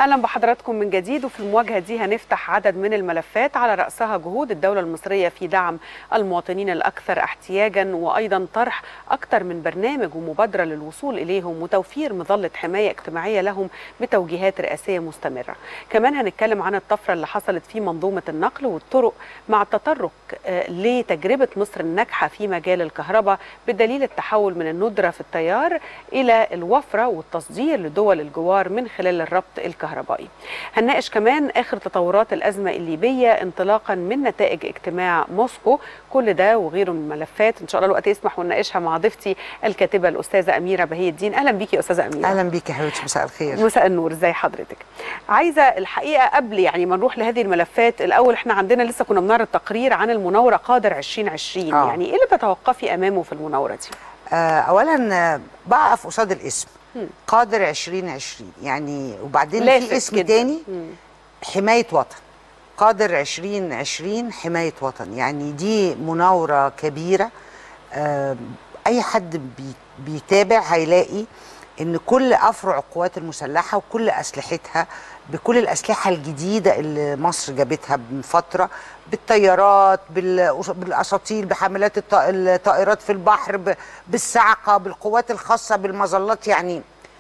اهلا بحضراتكم من جديد وفي المواجهه دي هنفتح عدد من الملفات على راسها جهود الدوله المصريه في دعم المواطنين الاكثر احتياجا وايضا طرح اكثر من برنامج ومبادره للوصول اليهم وتوفير مظله حمايه اجتماعيه لهم بتوجيهات رئاسيه مستمره. كمان هنتكلم عن الطفره اللي حصلت في منظومه النقل والطرق مع التطرق آه، لتجربه مصر الناجحه في مجال الكهرباء بدليل التحول من الندره في التيار الى الوفره والتصدير لدول الجوار من خلال الربط الكهربائي. هنناقش كمان اخر تطورات الازمه الليبيه انطلاقا من نتائج اجتماع موسكو كل ده وغيره من الملفات ان شاء الله الوقت يسمح ونناقشها مع ضيفتي الكاتبه الاستاذه اميره بهي الدين اهلا بيكي يا استاذه اميره اهلا بيك يا حبيبتي مساء الخير مساء النور ازي حضرتك عايزه الحقيقه قبل يعني ما نروح لهذه الملفات الاول احنا عندنا لسه كنا بنعرض تقرير عن المناوره قادر 2020 آه. يعني ايه اللي بتتوقفي امامه في المناوره دي آه اولا آه، بقف قصاد الاسم مم. قادر 2020 يعني وبعدين لافت في اسم جداً. تاني مم. حمايه وطن قادر 2020 حمايه وطن يعني دي مناوره كبيره آه اي حد بي بيتابع هيلاقي ان كل افرع القوات المسلحه وكل اسلحتها بكل الاسلحه الجديده اللي مصر جابتها من فتره بالطيارات بالأس- بالاساطيل بحاملات الط- الطائرات في البحر ب- بالصاعقه بالقوات الخاصه بالمظلات يعني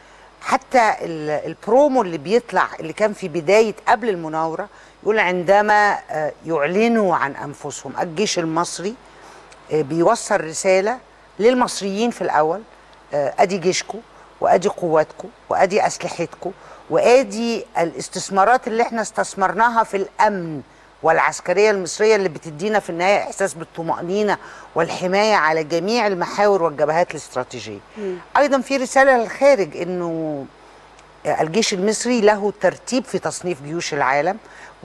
حتى ال- البرومو اللي بيطلع اللي كان في بدايه قبل المناوره يقول عندما آه، يعلنوا عن انفسهم الجيش المصري آه، بيوصل رساله للمصريين في الاول آه، ادي جيشكم وادي قواتكم وادي اسلحتكم وادي الاستثمارات اللي احنا استثمرناها في الامن والعسكريه المصريه اللي بتدينا في النهايه احساس بالطمانينه والحمايه على جميع المحاور والجبهات الاستراتيجيه. ايضا في رساله للخارج انه الجيش المصري له ترتيب في تصنيف جيوش العالم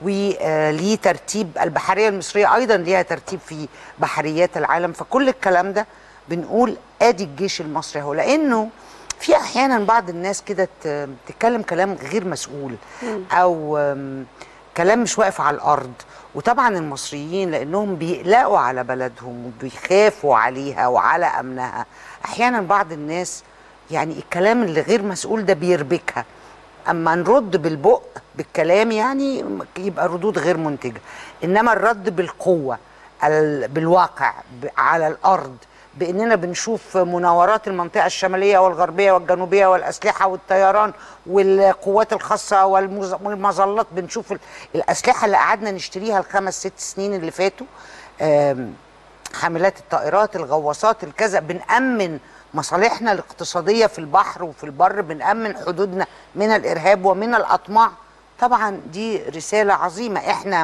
وليه ترتيب البحريه المصريه ايضا ليها ترتيب في بحريات العالم فكل الكلام ده بنقول ادي الجيش المصري اهو لانه في احيانا بعض الناس كده ت- تتكلم كلام غير مسؤول او أم، كلام مش واقف على الارض وطبعا المصريين لانهم بيقلقوا على بلدهم وبيخافوا عليها وعلى امنها احيانا بعض الناس يعني الكلام اللي غير مسؤول ده بيربكها اما نرد بالبق بالكلام يعني يبقى ردود غير منتجه انما الرد بالقوه ال- بالواقع ب- على الارض باننا بنشوف مناورات المنطقه الشماليه والغربيه والجنوبيه والاسلحه والطيران والقوات الخاصه والمز- والمظلات بنشوف ال- الاسلحه اللي قعدنا نشتريها الخمس ست سنين اللي فاتوا آم، حاملات الطائرات الغواصات الكذا بنأمن مصالحنا الاقتصادية في البحر وفي البر بنأمن حدودنا من الإرهاب ومن الأطماع طبعا دي رسالة عظيمة احنا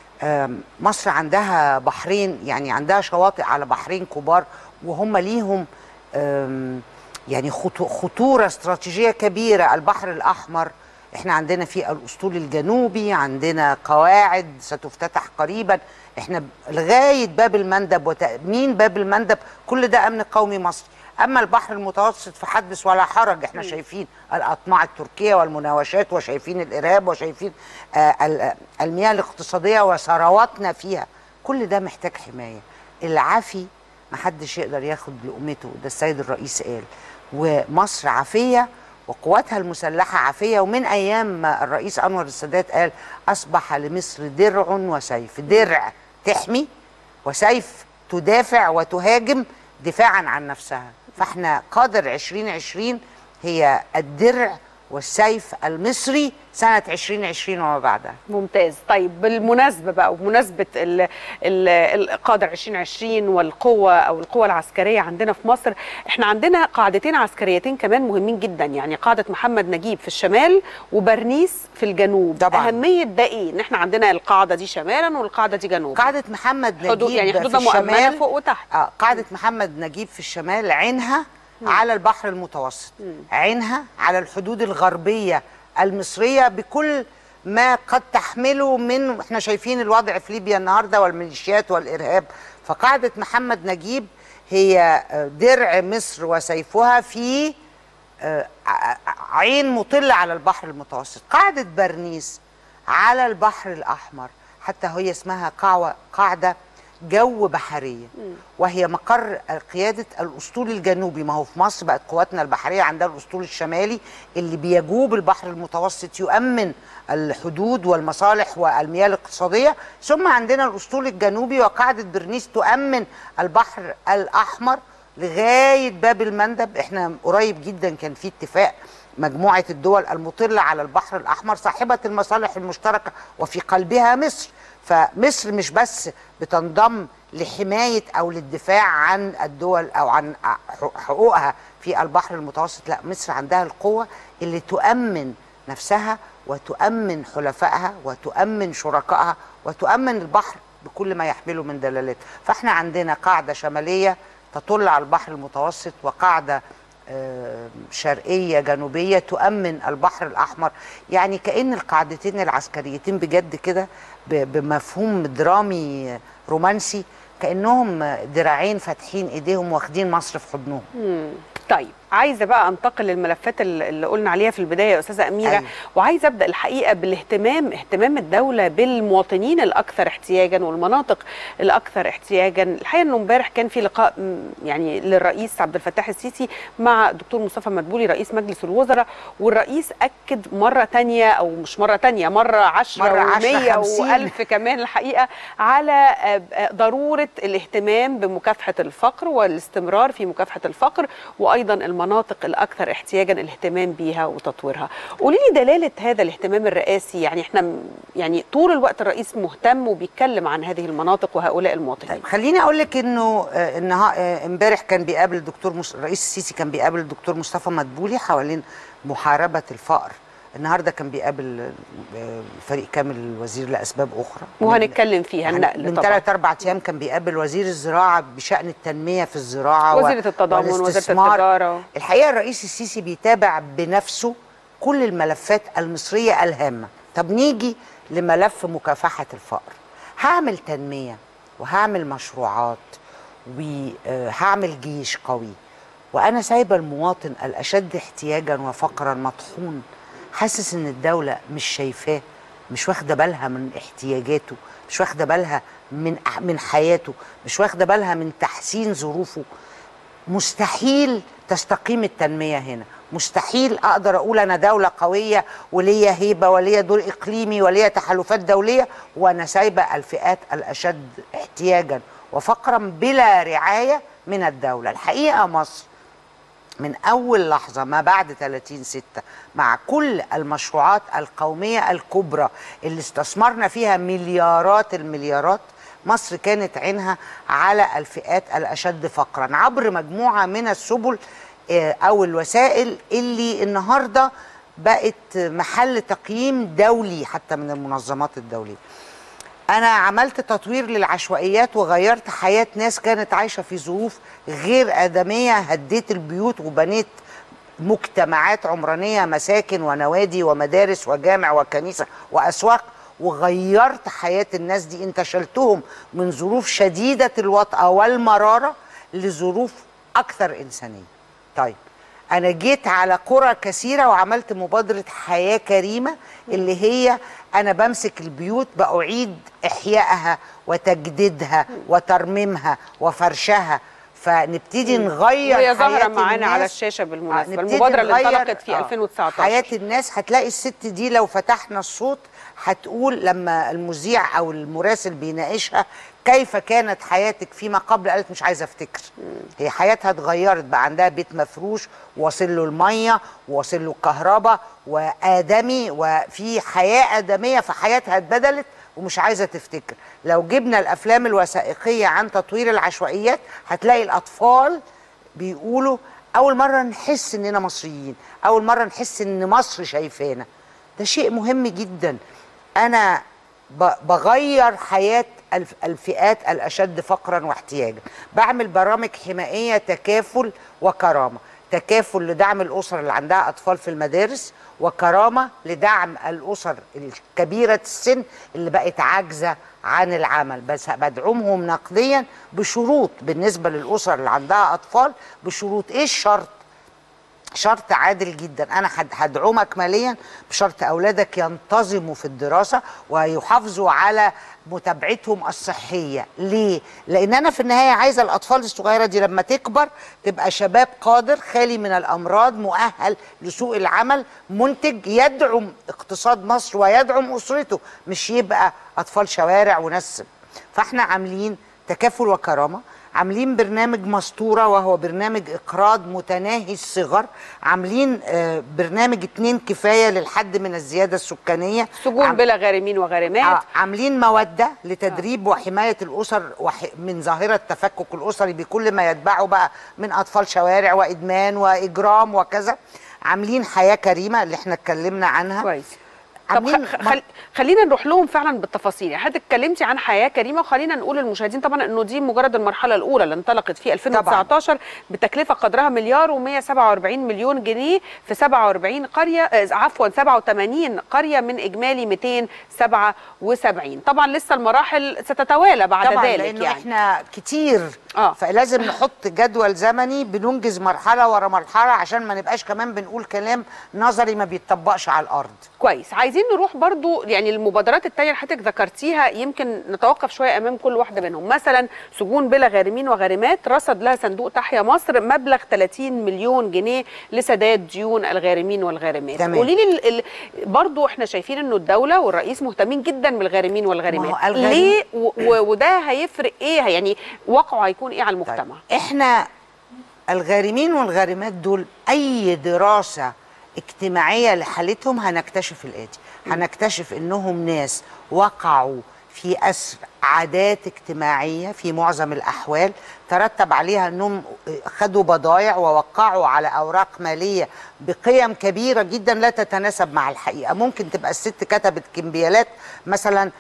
آم، مصر عندها بحرين يعني عندها شواطئ على بحرين كبار وهم ليهم آم، يعني خطو- خطورة استراتيجية كبيرة البحر الأحمر احنا عندنا في الاسطول الجنوبي عندنا قواعد ستفتتح قريبا احنا لغايه باب المندب وتامين باب المندب كل ده امن قومي مصري اما البحر المتوسط فحدث ولا حرج احنا شايفين الاطماع التركيه والمناوشات وشايفين الارهاب وشايفين آه ال- المياه الاقتصاديه وثرواتنا فيها كل ده محتاج حمايه العافي محدش يقدر ياخد لقمته ده السيد الرئيس قال ومصر عافيه وقواتها المسلحة عافية ومن أيام ما الرئيس أنور السادات قال أصبح لمصر درع وسيف درع تحمي وسيف تدافع وتهاجم دفاعا عن نفسها فاحنا قادر 2020 هي الدرع والسيف المصري سنة 2020 وما بعدها ممتاز طيب بالمناسبة بقى وبمناسبة ال- ال- القادر 2020 والقوة أو القوة العسكرية عندنا في مصر احنا عندنا قاعدتين عسكريتين كمان مهمين جدا يعني قاعدة محمد نجيب في الشمال وبرنيس في الجنوب طبعاً. أهمية ده إيه؟ إن احنا عندنا القاعدة دي شمالا والقاعدة دي جنوبا قاعدة محمد نجيب حدود يعني في حدودنا مؤمنة الشمال فوق وتحت اه قاعدة محمد نجيب في الشمال عينها على البحر المتوسط عينها على الحدود الغربية المصرية بكل ما قد تحمله من احنا شايفين الوضع في ليبيا النهارده والميليشيات والارهاب فقاعدة محمد نجيب هي آه، درع مصر وسيفها في آه، ع- عين مطلة على البحر المتوسط قاعدة برنيس على البحر الأحمر حتى هي اسمها قاعدة قاعدة جو بحريه وهي مقر قياده الاسطول الجنوبي ما هو في مصر بقت قواتنا البحريه عندها الاسطول الشمالي اللي بيجوب البحر المتوسط يؤمن الحدود والمصالح والمياه الاقتصاديه ثم عندنا الاسطول الجنوبي وقاعده برنيس تؤمن البحر الاحمر لغايه باب المندب احنا قريب جدا كان في اتفاق مجموعه الدول المطله على البحر الاحمر صاحبه المصالح المشتركه وفي قلبها مصر فمصر مش بس بتنضم لحمايه او للدفاع عن الدول او عن حقوقها في البحر المتوسط لا مصر عندها القوه اللي تؤمن نفسها وتؤمن حلفائها وتؤمن شركائها وتؤمن البحر بكل ما يحمله من دلالات فاحنا عندنا قاعده شماليه تطل على البحر المتوسط وقاعده آه، شرقيه جنوبيه تؤمن البحر الاحمر يعني كان القاعدتين العسكريتين بجد كده ب- بمفهوم درامي رومانسي كانهم دراعين فاتحين ايديهم واخدين مصر في حضنهم مم. طيب عايزه بقى انتقل للملفات ال- اللي قلنا عليها في البدايه يا استاذه اميره أيوة. وعايزه ابدا الحقيقه بالاهتمام اهتمام الدوله بالمواطنين الاكثر احتياجا والمناطق الاكثر احتياجا الحقيقه انه امبارح كان في لقاء م، يعني للرئيس عبد الفتاح السيسي مع دكتور مصطفى مدبولي رئيس مجلس الوزراء والرئيس اكد مره تانية او مش مره تانية مره 10 مرة عشرة، و100 خمسين. والف كمان الحقيقه على آه، آه، ضروره الاهتمام بمكافحه الفقر والاستمرار في مكافحه الفقر وايضا المناطق الاكثر احتياجا الاهتمام بيها وتطويرها. قولي لي دلاله هذا الاهتمام الرئاسي يعني احنا م- يعني طول الوقت الرئيس مهتم وبيتكلم عن هذه المناطق وهؤلاء المواطنين. طيب خليني اقول لك انه آه، النها- آه، امبارح كان بيقابل الدكتور مس... الرئيس السيسي كان بيقابل الدكتور مصطفى مدبولي حوالين محاربه الفقر النهارده كان بيقابل آه، فريق كامل الوزير لاسباب اخرى وهنتكلم فيها يعني النقل من طبعا. ثلاث اربع ايام كان بيقابل وزير الزراعه بشان التنميه في الزراعه و- وزيرة التضامن، وزيرة والاستثمار. التجارة. الحقيقه الرئيس السيسي بيتابع بنفسه كل الملفات المصريه الهامه طب نيجي لملف مكافحه الفقر هعمل تنميه وهعمل مشروعات وهعمل جيش قوي وانا سايبه المواطن الاشد احتياجا وفقرا مطحون حاسس ان الدوله مش شايفاه مش واخده بالها من احتياجاته مش واخده بالها من من حياته مش واخده بالها من تحسين ظروفه مستحيل تستقيم التنميه هنا مستحيل اقدر اقول انا دوله قويه وليا هيبه وليا دور اقليمي وليا تحالفات دوليه وانا سايبه الفئات الاشد احتياجا وفقرا بلا رعايه من الدوله الحقيقه مصر من أول لحظة ما بعد 30 ستة مع كل المشروعات القومية الكبرى اللي استثمرنا فيها مليارات المليارات مصر كانت عينها على الفئات الأشد فقرا عبر مجموعة من السبل آه، أو الوسائل اللي النهاردة بقت محل تقييم دولي حتى من المنظمات الدولية انا عملت تطوير للعشوائيات وغيرت حياه ناس كانت عايشه في ظروف غير ادميه هديت البيوت وبنيت مجتمعات عمرانيه مساكن ونوادي ومدارس وجامع وكنيسه واسواق وغيرت حياه الناس دي انتشلتهم من ظروف شديده الوطأه والمراره لظروف اكثر انسانيه طيب انا جيت على قرى كثيره وعملت مبادره حياه كريمه اللي هي انا بمسك البيوت باعيد احيائها وتجديدها وترميمها وفرشها فنبتدي نغير وهي ظاهره حياة معانا على الناس. الشاشه آه، بالمناسبه نبتدي المبادره اللي نغير- انطلقت في آه، 2019 حياة الناس هتلاقي الست دي لو فتحنا الصوت هتقول لما المذيع او المراسل بيناقشها كيف كانت حياتك فيما قبل قالت مش عايزه افتكر هي حياتها اتغيرت بقى عندها بيت مفروش واصل له الميه واصل له الكهرباء وادمي وفي حياه ادميه فحياتها اتبدلت ومش عايزه تفتكر لو جبنا الافلام الوثائقيه عن تطوير العشوائيات هتلاقي الاطفال بيقولوا اول مره نحس اننا مصريين اول مره نحس ان مصر شايفانا ده شيء مهم جدا انا ب- بغير حياه الف- الفئات الاشد فقرا واحتياجا بعمل برامج حمائيه تكافل وكرامه تكافل لدعم الاسر اللي عندها اطفال في المدارس وكرامه لدعم الاسر الكبيره السن اللي بقت عاجزه عن العمل بس بدعمهم نقديا بشروط بالنسبه للاسر اللي عندها اطفال بشروط ايه الشرط شرط عادل جدا انا هد- هدعمك ماليا بشرط اولادك ينتظموا في الدراسه ويحافظوا على متابعتهم الصحيه ليه لان انا في النهايه عايزه الاطفال الصغيره دي لما تكبر تبقى شباب قادر خالي من الامراض مؤهل لسوق العمل منتج يدعم اقتصاد مصر ويدعم اسرته مش يبقى اطفال شوارع وناس فاحنا عاملين تكافل وكرامه عاملين برنامج مسطوره وهو برنامج اقراض متناهي الصغر عاملين آه، برنامج اتنين كفايه للحد من الزياده السكانيه سجون عم- بلا غارمين وغارمات آه، عاملين موده لتدريب وحمايه الاسر وح... من ظاهره التفكك الاسري بكل ما يتبعه بقى من اطفال شوارع وادمان واجرام وكذا عاملين حياه كريمه اللي احنا اتكلمنا عنها كويس طب عاملين خ- خل... خلينا نروح لهم فعلا بالتفاصيل يعني حضرتك اتكلمتي عن حياه كريمه وخلينا نقول للمشاهدين طبعا انه دي مجرد المرحله الاولى اللي انطلقت في 2019 بتكلفه قدرها مليار و147 مليون جنيه في 47 قريه آه، عفوا 87 قريه من اجمالي 277 طبعا لسه المراحل ستتوالى بعد طبعا ذلك لانه يعني احنا كتير آه. فلازم نحط جدول زمني بننجز مرحله ورا مرحله عشان ما نبقاش كمان بنقول كلام نظري ما بيتطبقش على الارض كويس عايزين نروح برضو يعني المبادرات التانية اللي حضرتك ذكرتيها يمكن نتوقف شوية أمام كل واحدة منهم مثلا سجون بلا غارمين وغارمات رصد لها صندوق تحيا مصر مبلغ 30 مليون جنيه لسداد ديون الغارمين والغارمات تمام. قولي لي ال- ال- برضو احنا شايفين انه الدولة والرئيس مهتمين جدا بالغارمين والغارمات ما هو الغارم- ليه و- و- وده هيفرق ايه يعني واقعه هيكون ايه على المجتمع احنا الغارمين والغارمات دول اي دراسه اجتماعيه لحالتهم هنكتشف الاتي هنكتشف انهم ناس وقعوا في اسر عادات اجتماعيه في معظم الاحوال ترتب عليها انهم خدوا بضائع ووقعوا على اوراق ماليه بقيم كبيره جدا لا تتناسب مع الحقيقه ممكن تبقى الست كتبت كمبيالات مثلا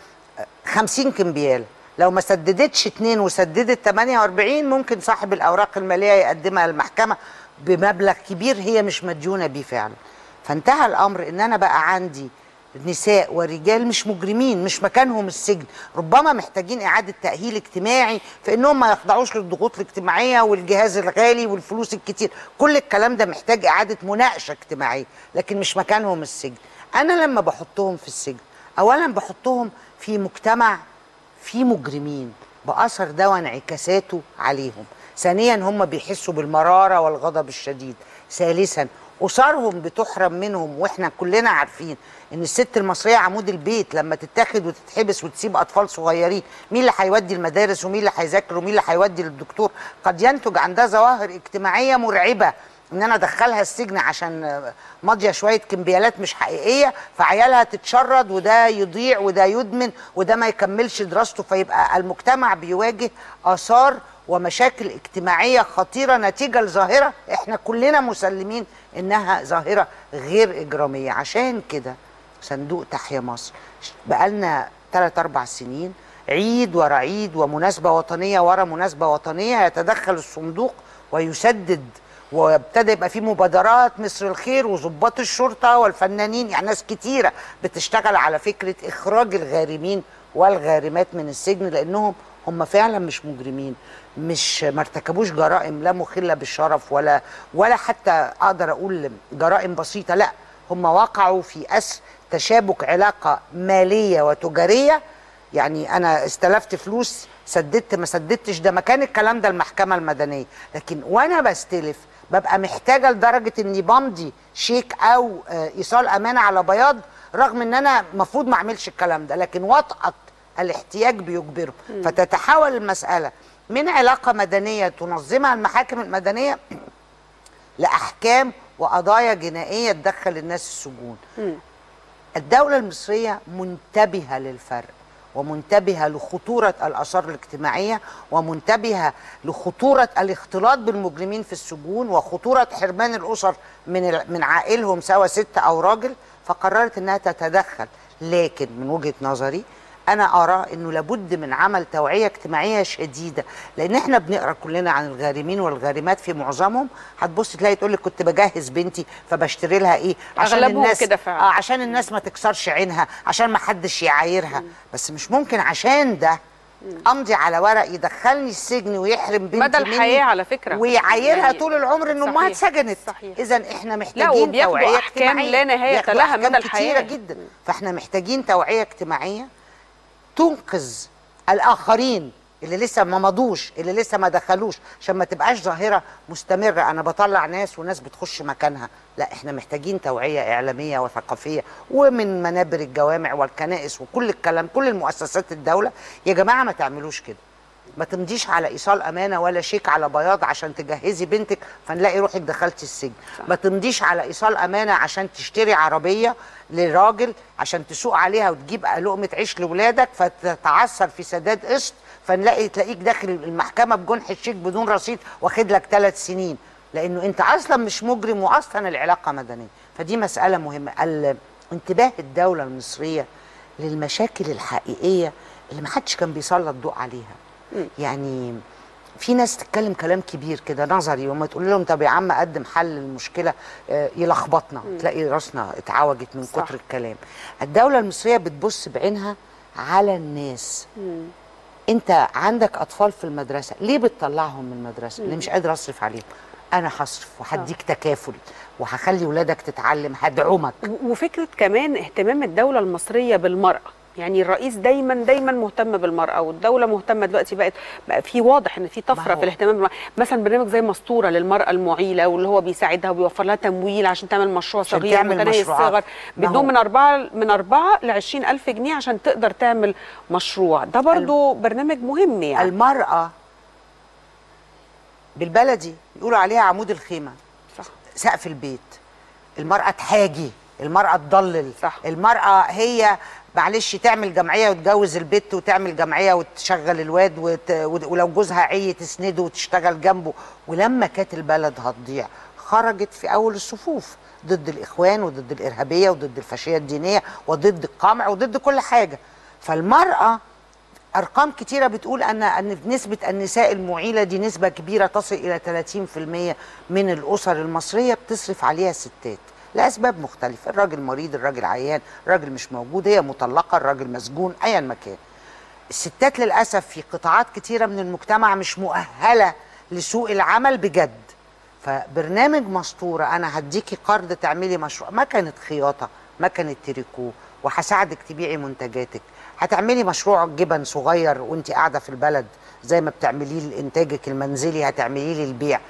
50 كمبياله لو ما سددتش اتنين وسددت 48 ممكن صاحب الاوراق الماليه يقدمها للمحكمه بمبلغ كبير هي مش مديونه بيه فعلا فانتهى الامر ان انا بقى عندي نساء ورجال مش مجرمين مش مكانهم السجن ربما محتاجين اعاده تاهيل اجتماعي في انهم ما يخضعوش للضغوط الاجتماعيه والجهاز الغالي والفلوس الكتير كل الكلام ده محتاج اعاده مناقشه اجتماعيه لكن مش مكانهم السجن انا لما بحطهم في السجن اولا بحطهم في مجتمع في مجرمين باثر ده وانعكاساته عليهم ثانيا هم بيحسوا بالمراره والغضب الشديد ثالثا اسرهم بتحرم منهم واحنا كلنا عارفين ان الست المصريه عمود البيت لما تتاخد وتتحبس وتسيب اطفال صغيرين مين اللي هيودي المدارس ومين اللي هيذاكر ومين اللي هيودي للدكتور قد ينتج عندها ظواهر اجتماعيه مرعبه ان انا ادخلها السجن عشان ماضيه شويه كمبيالات مش حقيقيه فعيالها تتشرد وده يضيع وده يدمن وده ما يكملش دراسته فيبقى المجتمع بيواجه اثار ومشاكل اجتماعيه خطيره نتيجه لظاهره احنا كلنا مسلمين انها ظاهره غير اجراميه عشان كده صندوق تحيا مصر بقالنا 3 4 سنين عيد ورا عيد ومناسبه وطنيه ورا مناسبه وطنيه يتدخل الصندوق ويسدد وابتدى يبقى في مبادرات مصر الخير وضباط الشرطه والفنانين يعني ناس كتيره بتشتغل على فكره اخراج الغارمين والغارمات من السجن لانهم هم فعلا مش مجرمين مش ما ارتكبوش جرائم لا مخله بالشرف ولا ولا حتى اقدر اقول جرائم بسيطه لا هم وقعوا في اسر تشابك علاقه ماليه وتجاريه يعني انا استلفت فلوس سددت ما سددتش ده مكان الكلام ده المحكمه المدنيه لكن وانا بستلف ببقى محتاجه لدرجه اني بمضي شيك او آه، ايصال امانه على بياض رغم ان انا المفروض ما اعملش الكلام ده لكن وطأة الاحتياج بيجبره مم. فتتحول المساله من علاقه مدنيه تنظمها المحاكم المدنيه لاحكام وقضايا جنائيه تدخل الناس السجون الدولة المصرية منتبهة للفرق ومنتبهة لخطورة الآثار الاجتماعية ومنتبهة لخطورة الاختلاط بالمجرمين في السجون وخطورة حرمان الأسر من ال- من عائلهم سواء ست أو راجل فقررت أنها تتدخل لكن من وجهة نظري انا ارى انه لابد من عمل توعيه اجتماعيه شديده لان احنا بنقرا كلنا عن الغارمين والغارمات في معظمهم هتبص تلاقي تقول لك كنت بجهز بنتي فبشتري لها ايه عشان أغلبهم الناس كده فعلا. اه عشان الناس ما تكسرش عينها عشان ما حدش يعايرها بس مش ممكن عشان ده امضي على ورق يدخلني السجن ويحرم بنتي مدى الحياه مني على فكره ويعايرها يعني طول العمر ان امها صحيح، اتسجنت صحيح. اذا احنا لا محتاجين وبياخدوا توعيه احكام اجتماعيه لا نهايه بياخدوا لها أحكام مدى كتيره الحياه جدا فاحنا محتاجين توعيه اجتماعيه تنقذ الاخرين اللي لسه ما مضوش اللي لسه ما دخلوش عشان ما تبقاش ظاهره مستمره انا بطلع ناس وناس بتخش مكانها لا احنا محتاجين توعيه اعلاميه وثقافيه ومن منابر الجوامع والكنائس وكل الكلام كل المؤسسات الدوله يا جماعه ما تعملوش كده ما تمضيش على ايصال امانه ولا شيك على بياض عشان تجهزي بنتك فنلاقي روحك دخلتي السجن ما تمضيش على ايصال امانه عشان تشتري عربيه لراجل عشان تسوق عليها وتجيب لقمه عيش لاولادك فتتعثر في سداد قسط فنلاقي تلاقيك داخل المحكمه بجنح الشيك بدون رصيد واخد لك ثلاث سنين لانه انت اصلا مش مجرم واصلا العلاقه مدنيه فدي مساله مهمه ال- انتباه الدوله المصريه للمشاكل الحقيقيه اللي محدش كان بيسلط ضوء عليها يعني في ناس تتكلم كلام كبير كده نظري وما تقول لهم طب يا عم قدم حل المشكله آه، يلخبطنا تلاقي راسنا اتعوجت من صح. كتر الكلام الدوله المصريه بتبص بعينها على الناس انت عندك اطفال في المدرسه ليه بتطلعهم من المدرسه اللي مش قادر اصرف عليهم انا هصرف وهديك تكافل وهخلي ولادك تتعلم هدعمك و- وفكره كمان اهتمام الدوله المصريه بالمراه يعني الرئيس دايما دايما مهتم بالمراه والدوله مهتمه دلوقتي بقت بقى في واضح ان في ما طفره هو- في الاهتمام بالمرأة. مثلا برنامج زي مسطوره للمراه المعيله واللي هو بيساعدها وبيوفر لها تمويل عشان تعمل مشروع عشان صغير تعمل متناهي مشروعات. الصغر ما بدون هو- من أربعة من أربعة ل 20 ألف جنيه عشان تقدر تعمل مشروع ده برضو برنامج مهم يعني المراه بالبلدي يقولوا عليها عمود الخيمه صح سقف البيت المرأة تحاجي المرأة تضلل صح. المرأة هي معلش تعمل جمعية وتجوز البت وتعمل جمعية وتشغل الواد وت... ولو جوزها عي تسنده وتشتغل جنبه ولما كانت البلد هتضيع خرجت في أول الصفوف ضد الإخوان وضد الإرهابية وضد الفاشية الدينية وضد القمع وضد كل حاجة فالمرأة ارقام كتيره بتقول ان ان نسبه النساء المعيله دي نسبه كبيره تصل الى 30% من الاسر المصريه بتصرف عليها الستات لاسباب مختلفه الراجل مريض الراجل عيان الراجل مش موجود هي مطلقه الراجل مسجون ايا ما كان الستات للاسف في قطاعات كتيره من المجتمع مش مؤهله لسوق العمل بجد فبرنامج مسطوره انا هديكي قرض تعملي مشروع مكنه خياطه مكنه تريكو وهساعدك تبيعي منتجاتك هتعملي مشروع جبن صغير وانت قاعده في البلد زي ما بتعمليه لانتاجك المنزلي هتعمليه للبيع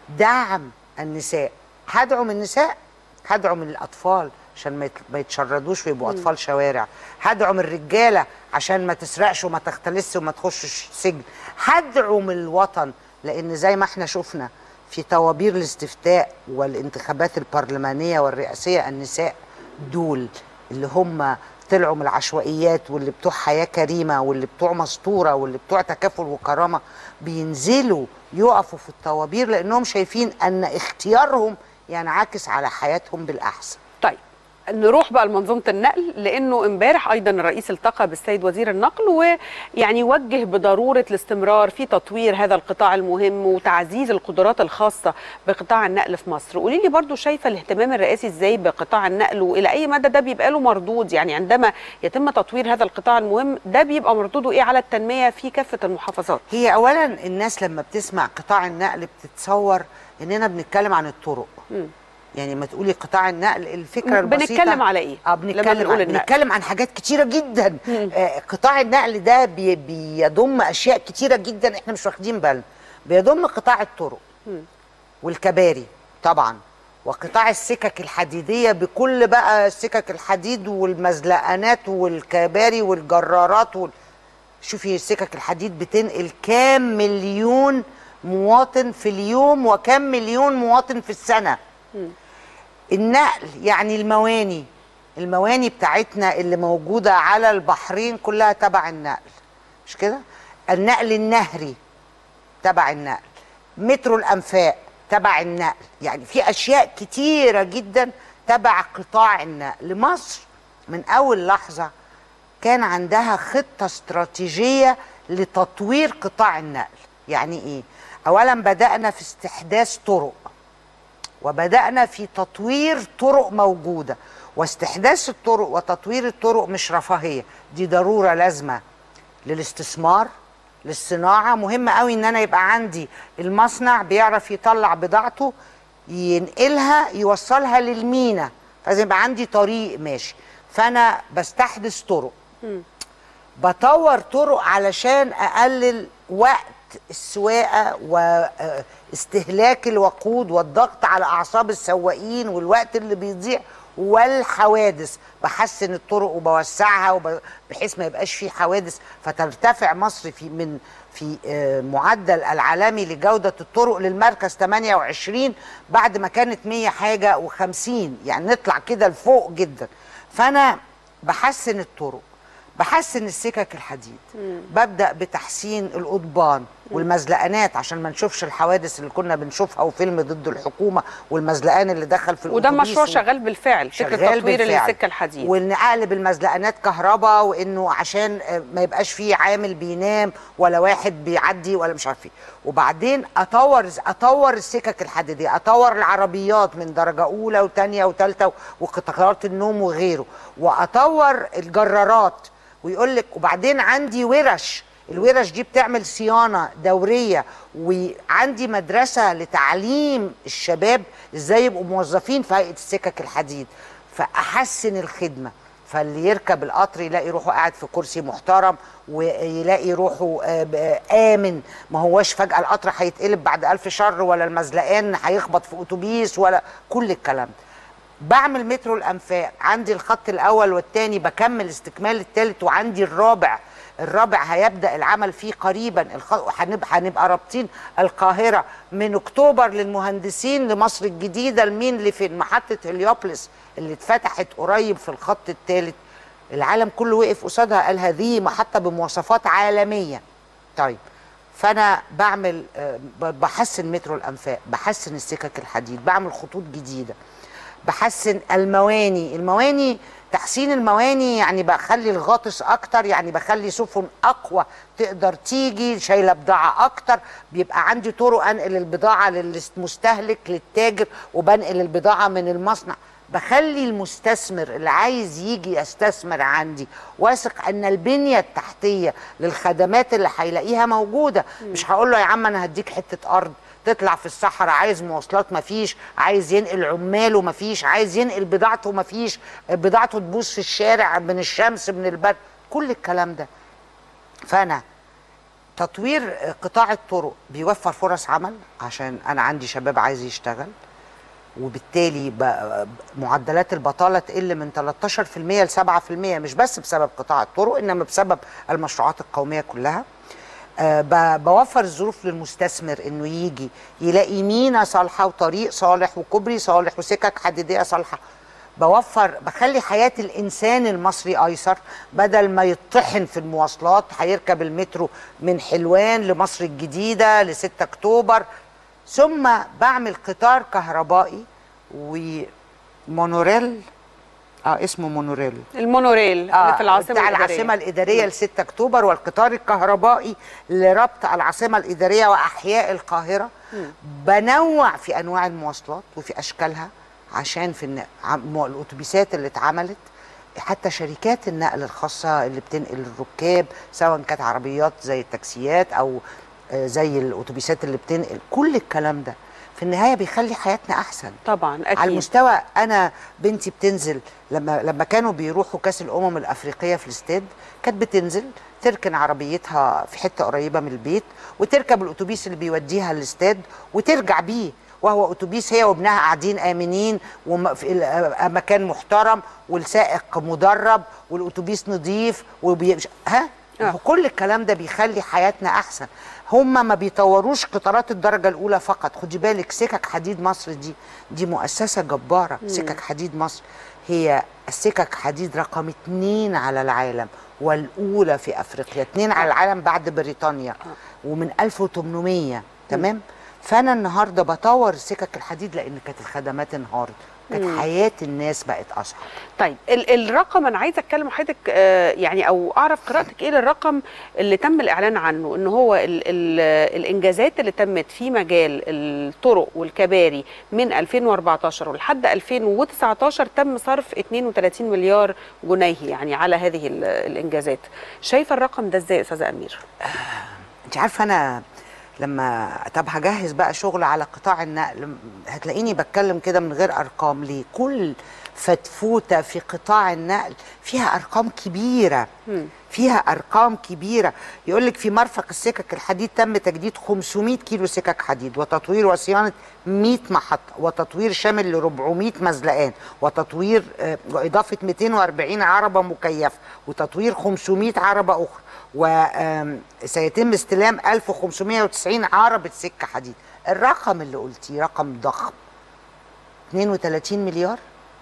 دعم النساء هدعم النساء هدعم الاطفال عشان ما يت- ما يتشردوش ويبقوا اطفال شوارع هدعم الرجاله عشان ما تسرقش وما تختلسش وما تخشش سجن هدعم الوطن لان زي ما احنا شفنا في طوابير الاستفتاء والانتخابات البرلمانيه والرئاسيه النساء دول اللي هم طلعوا من العشوائيات واللي بتوع حياه كريمه واللي بتوع مسطوره واللي بتوع تكافل وكرامه بينزلوا يقفوا في الطوابير لانهم شايفين ان اختيارهم ينعكس على حياتهم بالاحسن طيب نروح بقى لمنظومه النقل لانه امبارح ايضا الرئيس التقى بالسيد وزير النقل ويعني وجه بضروره الاستمرار في تطوير هذا القطاع المهم وتعزيز القدرات الخاصه بقطاع النقل في مصر قولي لي برضو شايفه الاهتمام الرئاسي ازاي بقطاع النقل والى اي مدى ده بيبقى له مردود يعني عندما يتم تطوير هذا القطاع المهم ده بيبقى مردوده ايه على التنميه في كافه المحافظات هي اولا الناس لما بتسمع قطاع النقل بتتصور اننا بنتكلم عن الطرق مم. يعني ما تقولي قطاع النقل الفكره م- البسيطه بنتكلم على إيه؟ اه لما بنتكلم بنقول عن النقل. بنتكلم عن حاجات كتيره جدا آه قطاع النقل ده بي بيضم اشياء كتيره جدا احنا مش واخدين بالنا بيضم قطاع الطرق والكباري طبعا وقطاع السكك الحديديه بكل بقى سكك الحديد والمزلقانات والكباري والجرارات وال... شوفي سكك الحديد بتنقل كام مليون مواطن في اليوم وكم مليون مواطن في السنه النقل يعني المواني المواني بتاعتنا اللي موجوده على البحرين كلها تبع النقل مش كده النقل النهري تبع النقل مترو الانفاق تبع النقل يعني في اشياء كتيره جدا تبع قطاع النقل مصر من اول لحظه كان عندها خطه استراتيجيه لتطوير قطاع النقل يعني ايه اولا بدانا في استحداث طرق وبدانا في تطوير طرق موجوده واستحداث الطرق وتطوير الطرق مش رفاهيه دي ضروره لازمه للاستثمار للصناعه مهم قوي ان انا يبقى عندي المصنع بيعرف يطلع بضاعته ينقلها يوصلها للمينا فلازم يبقى عندي طريق ماشي فانا بستحدث طرق بطور طرق علشان اقلل وقت السواقه واستهلاك الوقود والضغط على اعصاب السواقين والوقت اللي بيضيع والحوادث بحسن الطرق وبوسعها وب... بحيث ما يبقاش في حوادث فترتفع مصر في من في آه، معدل العالمي لجوده الطرق للمركز 28 بعد ما كانت 100 حاجه و50 يعني نطلع كده لفوق جدا فانا بحسن الطرق بحسن السكك الحديد ببدا بتحسين القضبان والمزلقانات عشان ما نشوفش الحوادث اللي كنا بنشوفها وفيلم ضد الحكومه والمزلقان اللي دخل في وده الأتوبيس مشروع و- شغال بالفعل فكره شغال تطوير بالفعل. السكه الحديد وان اقلب المزلقانات كهرباء وانه عشان آه، ما يبقاش فيه عامل بينام ولا واحد بيعدي ولا مش عارف ايه وبعدين اطور اطور السكك الحديديه اطور العربيات من درجه اولى وثانيه وثالثه وقطارات النوم وغيره واطور الجرارات ويقول لك وبعدين عندي ورش الورش دي بتعمل صيانه دوريه وعندي مدرسه لتعليم الشباب ازاي يبقوا موظفين في هيئه السكك الحديد فاحسن الخدمه فاللي يركب القطر يلاقي روحه قاعد في كرسي محترم ويلاقي روحه آه، ب- آه، امن ما هواش فجاه القطر هيتقلب بعد ألف شر ولا المزلقان هيخبط في اتوبيس ولا كل الكلام ده بعمل مترو الانفاق عندي الخط الاول والثاني بكمل استكمال الثالث وعندي الرابع الرابع هيبدا العمل فيه قريبا الخ- هنبقى هنبقى رابطين القاهره من اكتوبر للمهندسين لمصر الجديده لمين لفين محطه هليوبلس اللي اتفتحت قريب في الخط الثالث العالم كله وقف قصادها قال هذه محطه بمواصفات عالميه طيب فانا بعمل آه، ب- بحسن مترو الانفاق بحسن السكك الحديد بعمل خطوط جديده بحسن المواني المواني تحسين المواني يعني بخلي الغاطس اكتر يعني بخلي سفن اقوى تقدر تيجي شايله بضاعه اكتر بيبقى عندي طرق انقل البضاعه للمستهلك للتاجر وبنقل البضاعه من المصنع بخلي المستثمر اللي عايز يجي يستثمر عندي واثق ان البنيه التحتيه للخدمات اللي هيلاقيها موجوده مش هقول له يا عم انا هديك حته ارض تطلع في الصحراء عايز مواصلات مفيش عايز ينقل عماله مفيش عايز ينقل بضاعته مفيش بضاعته تبوظ في الشارع من الشمس من البرد كل الكلام ده فانا تطوير قطاع الطرق بيوفر فرص عمل عشان انا عندي شباب عايز يشتغل وبالتالي ب- معدلات البطاله تقل من 13% ل 7% مش بس بسبب قطاع الطرق انما بسبب المشروعات القوميه كلها آه، ب- بوفر الظروف للمستثمر انه يجي يلاقي مينا صالحه وطريق صالح وكوبري صالح وسكك حديديه صالحه بوفر بخلي حياه الانسان المصري ايسر بدل ما يطحن في المواصلات هيركب المترو من حلوان لمصر الجديده ل 6 اكتوبر ثم بعمل قطار كهربائي ومونوريل اه اسمه مونوريل المونوريل اللي في العاصمه بتاع الإدارية. العاصمه الاداريه ل 6 اكتوبر والقطار الكهربائي لربط العاصمه الاداريه واحياء القاهره بنوع في انواع المواصلات وفي اشكالها عشان في الن- عم- الاتوبيسات اللي اتعملت حتى شركات النقل الخاصه اللي بتنقل الركاب سواء كانت عربيات زي التاكسيات او آه، زي الاتوبيسات اللي بتنقل كل الكلام ده في النهايه بيخلي حياتنا احسن طبعا اكيد على المستوى انا بنتي بتنزل لما لما كانوا بيروحوا كاس الامم الافريقيه في الاستاد كانت بتنزل تركن عربيتها في حته قريبه من البيت وتركب الاتوبيس اللي بيوديها الاستاد وترجع بيه وهو اتوبيس هي وابنها قاعدين امنين وفي مكان محترم والسائق مدرب والاتوبيس نظيف وبي... ها آه. كل الكلام ده بيخلي حياتنا احسن هم ما بيطوروش قطارات الدرجه الاولى فقط خدي بالك سكك حديد مصر دي دي مؤسسه جباره سكك حديد مصر هي السكك حديد رقم اتنين على العالم والاولى في افريقيا اتنين على العالم بعد بريطانيا ومن 1800 تمام فانا النهارده بطور سكك الحديد لان كانت الخدمات انهارت كانت حياه الناس بقت اصعب طيب ال الرقم انا عايزه اتكلم مع حضرتك آه، يعني او اعرف قراءتك ايه للرقم اللي تم الاعلان عنه ان هو ال ال الانجازات اللي تمت في مجال الطرق والكباري من 2014 ولحد 2019 تم صرف 32 مليار جنيه يعني على هذه ال- الانجازات شايفه الرقم ده ازاي يا استاذه امير انت عارفه انا لما طب هجهز بقى شغل على قطاع النقل هتلاقيني بتكلم كده من غير ارقام ليه كل فتفوته في قطاع النقل فيها ارقام كبيره فيها ارقام كبيره يقول لك في مرفق السكك الحديد تم تجديد 500 كيلو سكك حديد وتطوير وصيانه 100 محطه وتطوير شامل ل 400 مزلقان وتطوير آه، واضافه 240 عربه مكيفه وتطوير 500 عربه اخرى وسيتم استلام 1590 عربه سكه حديد الرقم اللي قلتيه رقم ضخم 32 مليار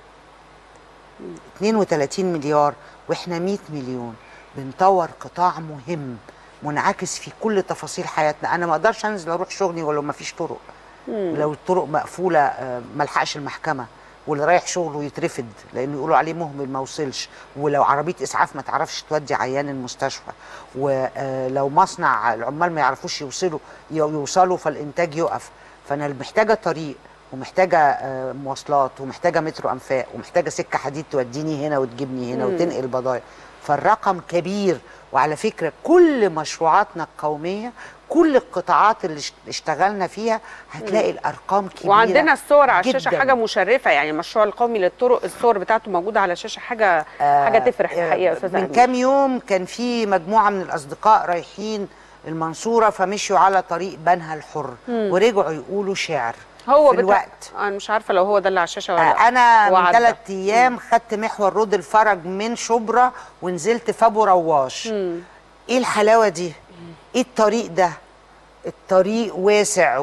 32 مليار واحنا 100 مليون بنطور قطاع مهم منعكس في كل تفاصيل حياتنا انا ما اقدرش انزل اروح شغلي ولو ما فيش طرق لو الطرق مقفوله آه، ما لحقش المحكمه واللي رايح شغله يترفد لانه يقولوا عليه مهمل ما وصلش ولو عربيه اسعاف ما تعرفش تودي عيان المستشفى ولو مصنع العمال ما يعرفوش يوصلوا يوصلوا فالانتاج يقف فانا محتاجه طريق ومحتاجه آه، مواصلات ومحتاجه مترو انفاق ومحتاجه سكه حديد توديني هنا وتجيبني هنا مم. وتنقل بضايع فالرقم كبير وعلى فكره كل مشروعاتنا القوميه كل القطاعات اللي اشت- اشتغلنا فيها هتلاقي الارقام كبيره وعندنا الصور على الشاشه جداً. حاجه مشرفه يعني المشروع القومي للطرق الصور بتاعته موجوده على الشاشه حاجه حاجه تفرح الحقيقه يا استاذه من أمير. كام يوم كان في مجموعه من الاصدقاء رايحين المنصوره فمشوا على طريق بنها الحر مم. ورجعوا يقولوا شعر هو في بتاع- الوقت انا مش عارفه لو هو ده اللي على الشاشه ولا آه، لا انا من وعدى. ثلاث ايام خدت محور رود الفرج من شبرا ونزلت في ابو رواش ايه الحلاوه دي ايه الطريق ده الطريق واسع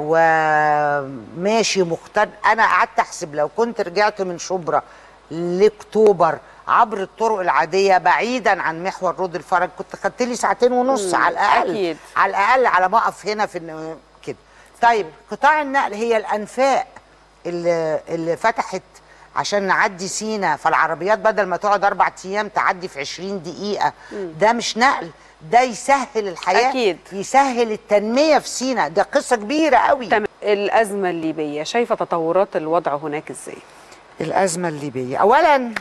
وماشي مختار انا قعدت احسب لو كنت رجعت من شبرا لاكتوبر عبر الطرق العاديه بعيدا عن محور رود الفرج كنت خدت لي ساعتين ونص مم، على الاقل أكيد. على الاقل على ما اقف هنا في الن- كده طيب قطاع النقل هي الانفاق اللي, اللي فتحت عشان نعدي سينا فالعربيات بدل ما تقعد اربع ايام تعدي في 20 دقيقه مم. ده مش نقل ده يسهل الحياه أكيد. يسهل التنميه في سينا ده قصه كبيره قوي تمام الازمه الليبيه شايفه تطورات الوضع هناك ازاي الازمه الليبيه اولا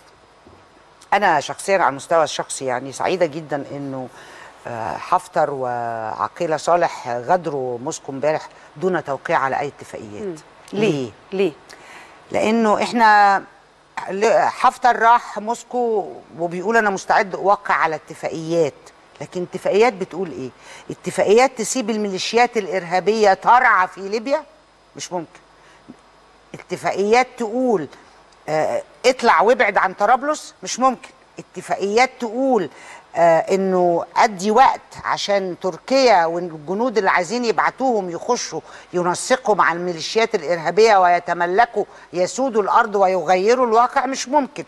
انا شخصيا على المستوى الشخصي يعني سعيده جدا انه آه، حفتر وعقيله صالح غادروا موسكو امبارح دون توقيع على اي اتفاقيات ليه ليه لانه احنا ل- حفتر راح موسكو وبيقول انا مستعد اوقع على اتفاقيات لكن اتفاقيات بتقول ايه اتفاقيات تسيب الميليشيات الارهابيه ترعى في ليبيا مش ممكن اتفاقيات تقول آه اطلع وابعد عن طرابلس مش ممكن اتفاقيات تقول آه انه ادي وقت عشان تركيا والجنود اللي عايزين يبعتوهم يخشوا ينسقوا مع الميليشيات الارهابيه ويتملكوا يسودوا الارض ويغيروا الواقع مش ممكن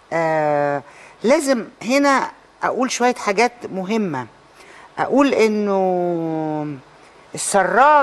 آه لازم هنا اقول شويه حاجات مهمه اقول انه السراج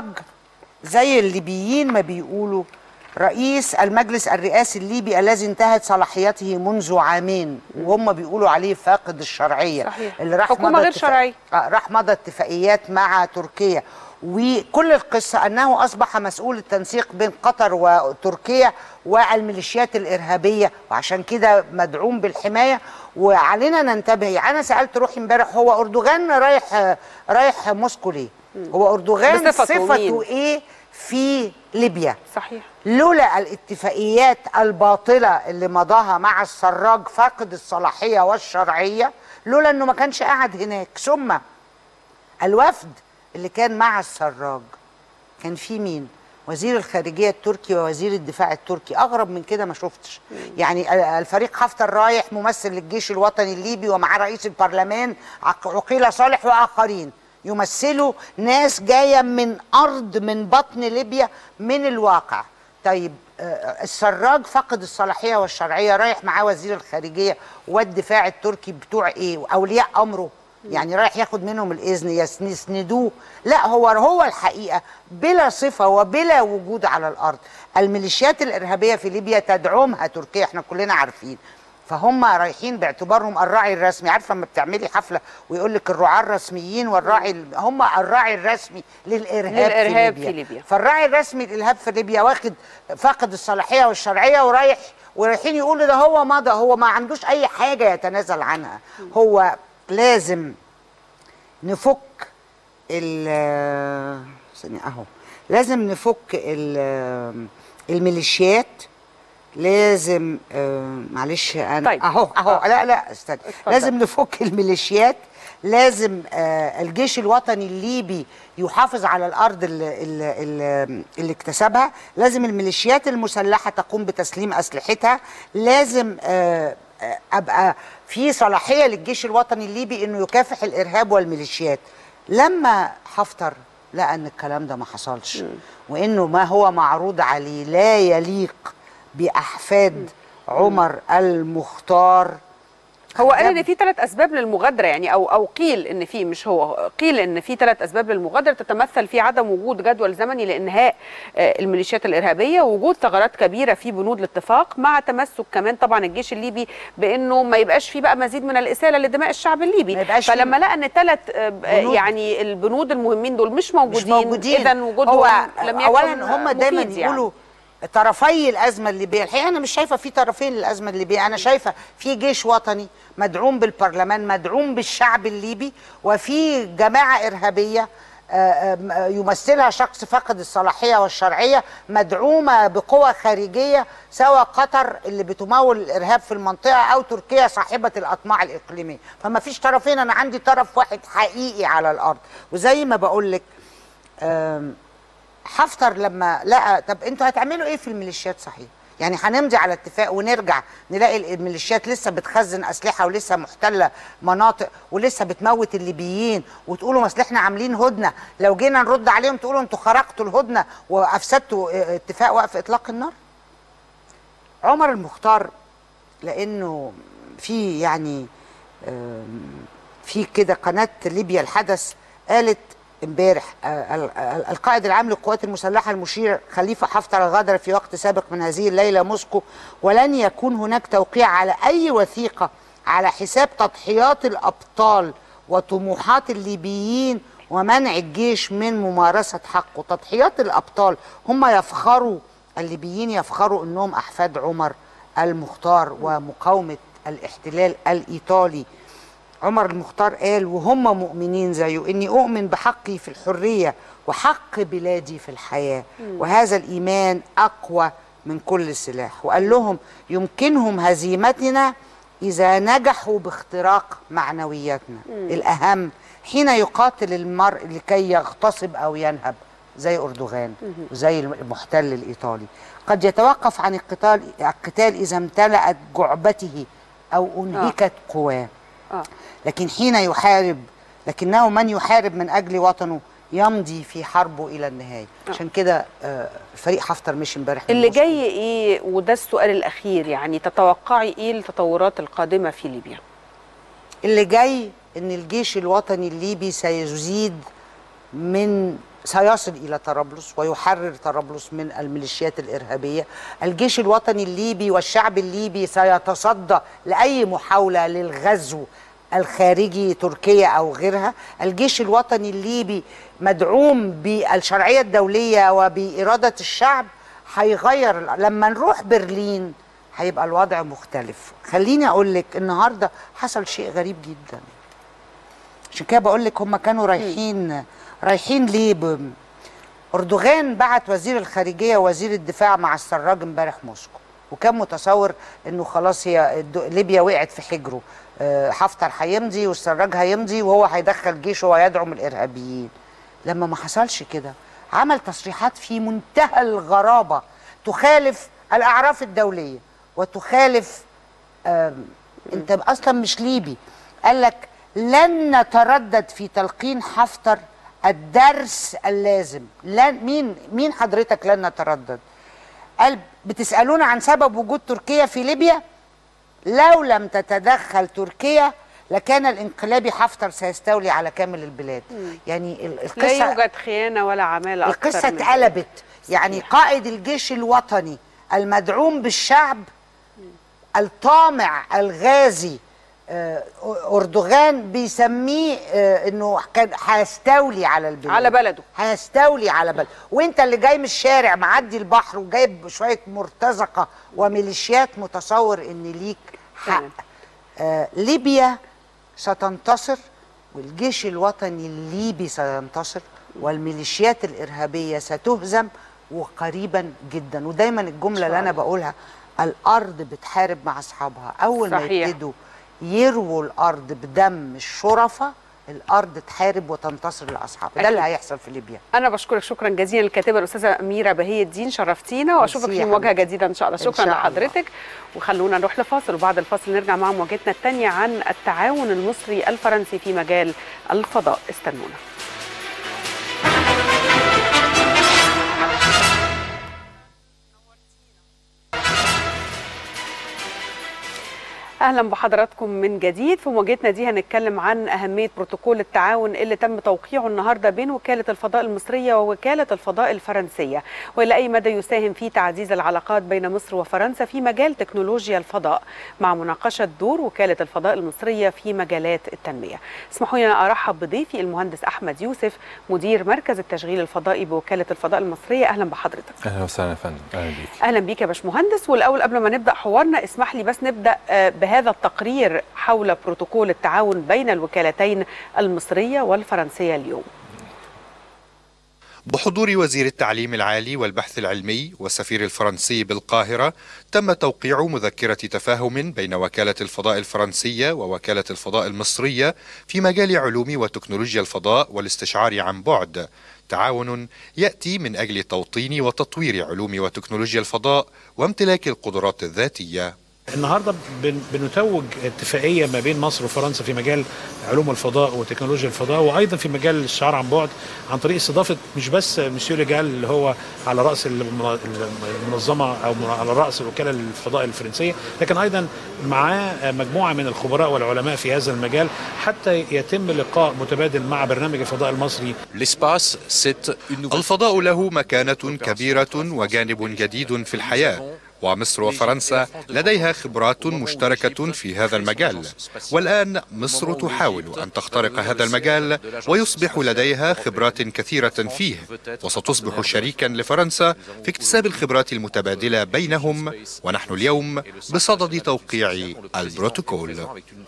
زي الليبيين ما بيقولوا رئيس المجلس الرئاسي الليبي الذي انتهت صلاحيته منذ عامين وهم بيقولوا عليه فاقد الشرعيه صحيح. اللي راح حكومة مضى غير اتفاق- شرعية. آه، راح مضى اتفاقيات مع تركيا وكل القصة أنه أصبح مسؤول التنسيق بين قطر وتركيا والميليشيات الإرهابية وعشان كده مدعوم بالحماية وعلينا ننتبه يعني أنا سألت روحي امبارح هو أردوغان رايح رايح موسكو ليه؟ هو أردوغان بصفته صفته مين؟ إيه في ليبيا؟ صحيح لولا الاتفاقيات الباطلة اللي مضاها مع السراج فاقد الصلاحية والشرعية لولا انه ما كانش قاعد هناك ثم الوفد اللي كان مع السراج كان في مين وزير الخارجية التركي ووزير الدفاع التركي أغرب من كده ما شفتش يعني ال- الفريق حفتر رايح ممثل للجيش الوطني الليبي ومعاه رئيس البرلمان عق- عقيلة صالح وآخرين يمثلوا ناس جاية من أرض من بطن ليبيا من الواقع طيب آه، السراج فقد الصلاحية والشرعية رايح معاه وزير الخارجية والدفاع التركي بتوع إيه أولياء أمره يعني رايح ياخد منهم الاذن يس- يسندوه لا هو هو الحقيقه بلا صفه وبلا وجود على الارض الميليشيات الارهابيه في ليبيا تدعمها تركيا احنا كلنا عارفين فهم رايحين باعتبارهم الراعي الرسمي عارفه لما بتعملي حفله ويقول لك الرعاة الرسميين والراعي ال- هم الراعي الرسمي للارهاب, للإرهاب في, في ليبيا. ليبيا. فالراعي الرسمي للارهاب في ليبيا واخد فاقد الصلاحيه والشرعيه ورايح ورايحين يقولوا ده هو مضى هو ما عندوش اي حاجه يتنازل عنها هو لازم نفك ال ثانية اهو لازم نفك ال- الميليشيات لازم آه، معلش انا طيب. اهو اهو آه. لا لا استنى اتفضل. لازم نفك الميليشيات لازم آه، الجيش الوطني الليبي يحافظ على الارض اللي, اللي, اللي اكتسبها لازم الميليشيات المسلحه تقوم بتسليم اسلحتها لازم آه، آه، ابقى في صلاحيه للجيش الوطني الليبي انه يكافح الارهاب والميليشيات لما حفتر لقى ان الكلام ده ما حصلش وانه ما هو معروض عليه لا يليق باحفاد عمر المختار هو قال جاب- ان في ثلاث اسباب للمغادره يعني او او قيل ان في مش هو قيل ان في ثلاث اسباب للمغادره تتمثل في عدم وجود جدول زمني لانهاء آه، الميليشيات الارهابيه ووجود ثغرات كبيره في بنود الاتفاق مع تمسك كمان طبعا الجيش الليبي بانه ما يبقاش في بقى مزيد من الاساله لدماء الشعب الليبي ما يبقاش في- فلما لقى ان ثلاث بنود. يعني البنود المهمين دول مش موجودين, مش موجودين اذا وجودهم هو لم يكن اولا هم دايما مفيد يقولوا طرفي الازمه الليبيه الحقيقه انا مش شايفه في طرفين للازمه الليبيه انا شايفه في جيش وطني مدعوم بالبرلمان مدعوم بالشعب الليبي وفي جماعه ارهابيه آه، آم، آه، يمثلها شخص فاقد الصلاحيه والشرعيه مدعومه بقوى خارجيه سواء قطر اللي بتمول الارهاب في المنطقه او تركيا صاحبه الاطماع الاقليميه فما فيش طرفين انا عندي طرف واحد حقيقي على الارض وزي ما بقول لك آم، حفتر لما لقى طب انتوا هتعملوا ايه في الميليشيات صحيح يعني هنمضي على اتفاق ونرجع نلاقي الميليشيات لسه بتخزن اسلحه ولسه محتله مناطق ولسه بتموت الليبيين وتقولوا اصل احنا عاملين هدنه لو جينا نرد عليهم تقولوا انتوا خرقتوا الهدنه وافسدتوا اه، اتفاق وقف اطلاق النار عمر المختار لانه في يعني آم، في كده قناه ليبيا الحدث قالت امبارح آه، ال- ال- القائد العام للقوات المسلحه المشير خليفه حفتر غادر في وقت سابق من هذه الليله موسكو ولن يكون هناك توقيع على اي وثيقه على حساب تضحيات الابطال وطموحات الليبيين ومنع الجيش من ممارسه حقه تضحيات الابطال هم يفخروا الليبيين يفخروا انهم احفاد عمر المختار ومقاومه الاحتلال الايطالي عمر المختار قال وهم مؤمنين زيه اني اؤمن بحقي في الحريه وحق بلادي في الحياه وهذا الايمان اقوى من كل سلاح وقال لهم يمكنهم هزيمتنا اذا نجحوا باختراق معنوياتنا الاهم حين يقاتل المرء لكي يغتصب او ينهب زي اردوغان وزي المحتل الايطالي قد يتوقف عن القتال القتال اذا امتلأت جعبته او انهكت قواه آه. لكن حين يحارب لكنه من يحارب من اجل وطنه يمضي في حربه الى النهايه عشان كده آه، فريق حفتر مشي امبارح من اللي موسكو. جاي ايه وده السؤال الاخير يعني تتوقعي ايه التطورات القادمه في ليبيا اللي جاي ان الجيش الوطني الليبي سيزيد من سيصل الى طرابلس ويحرر طرابلس من الميليشيات الارهابيه الجيش الوطني الليبي والشعب الليبي سيتصدى لاي محاوله للغزو الخارجي تركيا او غيرها الجيش الوطني الليبي مدعوم بالشرعيه الدوليه وباراده الشعب هيغير لما نروح برلين هيبقى الوضع مختلف خليني اقول لك النهارده حصل شيء غريب جدا عشان كده بقول لك هم كانوا رايحين رايحين ليه ب... اردوغان بعت وزير الخارجيه ووزير الدفاع مع السراج امبارح موسكو وكان متصور انه خلاص هي الد- ليبيا وقعت في حجره آه، حفتر هيمضي والسراج هيمضي وهو هيدخل جيشه ويدعم الارهابيين لما ما حصلش كده عمل تصريحات في منتهى الغرابه تخالف الاعراف الدوليه وتخالف آم، انت اصلا مش ليبي قال لك لن نتردد في تلقين حفتر الدرس اللازم لن مين مين حضرتك لن نتردد قال بتسالونا عن سبب وجود تركيا في ليبيا لو لم تتدخل تركيا لكان الانقلابي حفتر سيستولي على كامل البلاد يعني ال- لا القصه يوجد خيانه ولا عماله أكتر القصه من اتقلبت يعني قائد الجيش الوطني المدعوم بالشعب الطامع الغازي آه، اردوغان بيسميه آه، انه كان هيستولي على البلاد على بلده. هيستولي على بلد وانت اللي جاي من الشارع معدي البحر وجايب شويه مرتزقه وميليشيات متصور ان ليك حق تمام. آه ليبيا ستنتصر والجيش الوطني الليبي سينتصر والميليشيات الإرهابية ستهزم وقريبا جدا ودايما الجملة اللي أنا بقولها الأرض بتحارب مع أصحابها أول ما صحيح. يبتدوا يرووا الأرض بدم الشرفاء الأرض تحارب وتنتصر لأصحابها ده اللي أكيد. هيحصل في ليبيا انا بشكرك شكرا جزيلا الكاتبه الاستاذه اميره بهي الدين شرفتينا واشوفك ميرسي في يا مواجهه حبيبتي. جديده ان شاء الله إن شكرا شاء الله. لحضرتك وخلونا نروح لفاصل وبعد الفاصل نرجع مع مواجهتنا الثانيه عن التعاون المصري الفرنسي في مجال الفضاء استنونا اهلا بحضراتكم من جديد في مواجهتنا دي هنتكلم عن اهميه بروتوكول التعاون اللي تم توقيعه النهارده بين وكاله الفضاء المصريه ووكاله الفضاء الفرنسيه والى اي مدى يساهم في تعزيز العلاقات بين مصر وفرنسا في مجال تكنولوجيا الفضاء مع مناقشه دور وكاله الفضاء المصريه في مجالات التنميه اسمحوا لي أن ارحب بضيفي المهندس احمد يوسف مدير مركز التشغيل الفضائي بوكاله الفضاء المصريه اهلا بحضرتك اهلا وسهلا يا فندم اهلا بيك اهلا بيك يا باشمهندس والاول قبل ما نبدا حوارنا اسمح لي بس نبدا آه، بهذا التقرير حول بروتوكول التعاون بين الوكالتين المصريه والفرنسيه اليوم بحضور وزير التعليم العالي والبحث العلمي والسفير الفرنسي بالقاهرة تم توقيع مذكرة تفاهم بين وكالة الفضاء الفرنسية ووكالة الفضاء المصرية في مجال علوم وتكنولوجيا الفضاء والاستشعار عن بعد تعاون يأتي من أجل توطين وتطوير علوم وتكنولوجيا الفضاء وامتلاك القدرات الذاتية النهارده بن- بنتوج اتفاقيه ما بين مصر وفرنسا في مجال علوم الفضاء وتكنولوجيا الفضاء وايضا في مجال الشعر عن بعد عن طريق استضافه مش بس مسيو ريجال اللي هو على راس المن- المنظمه او من- على راس الوكاله الفضاء الفرنسيه لكن ايضا معاه مجموعه من الخبراء والعلماء في هذا المجال حتى يتم لقاء متبادل مع برنامج الفضاء المصري الفضاء له مكانة كبيرة وجانب جديد في الحياة ومصر وفرنسا لديها خبرات مشتركة في هذا المجال والآن مصر تحاول أن تخترق هذا المجال ويصبح لديها خبرات كثيرة فيه وستصبح شريكا لفرنسا في اكتساب الخبرات المتبادلة بينهم ونحن اليوم بصدد توقيع البروتوكول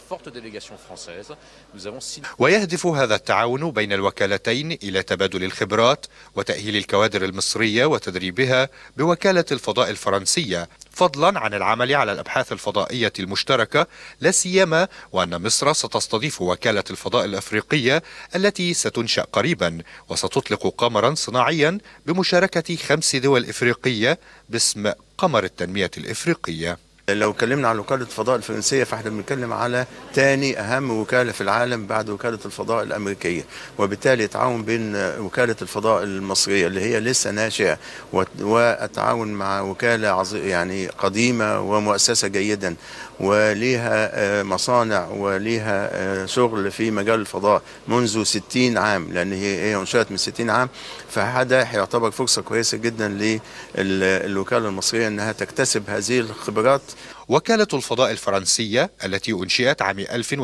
ويهدف هذا التعاون بين الوكالتين إلى تبادل الخبرات وتأهيل الكوادر المصرية وتدريبها بوكالة الفضاء الفرنسية فضلا عن العمل على الأبحاث الفضائية المشتركة لا سيما وأن مصر ستستضيف وكالة الفضاء الأفريقية التي ستنشأ قريبا وستطلق قمرا صناعيا بمشاركة خمس دول إفريقية باسم قمر التنمية الإفريقية لو اتكلمنا عن وكالة الفضاء الفرنسية فاحنا بنتكلم على تاني أهم وكالة في العالم بعد وكالة الفضاء الأمريكية وبالتالي التعاون بين وكالة الفضاء المصرية اللي هي لسه ناشئة وت- والتعاون مع وكالة عظي- يعني قديمة ومؤسسة جيدا وليها آه، مصانع وليها آه، شغل في مجال الفضاء منذ 60 عام لأن هي هي انشأت من 60 عام فهذا يعتبر فرصة كويسة جدا للوكالة المصرية أنها تكتسب هذه الخبرات وكالة الفضاء الفرنسية التي أنشئت عام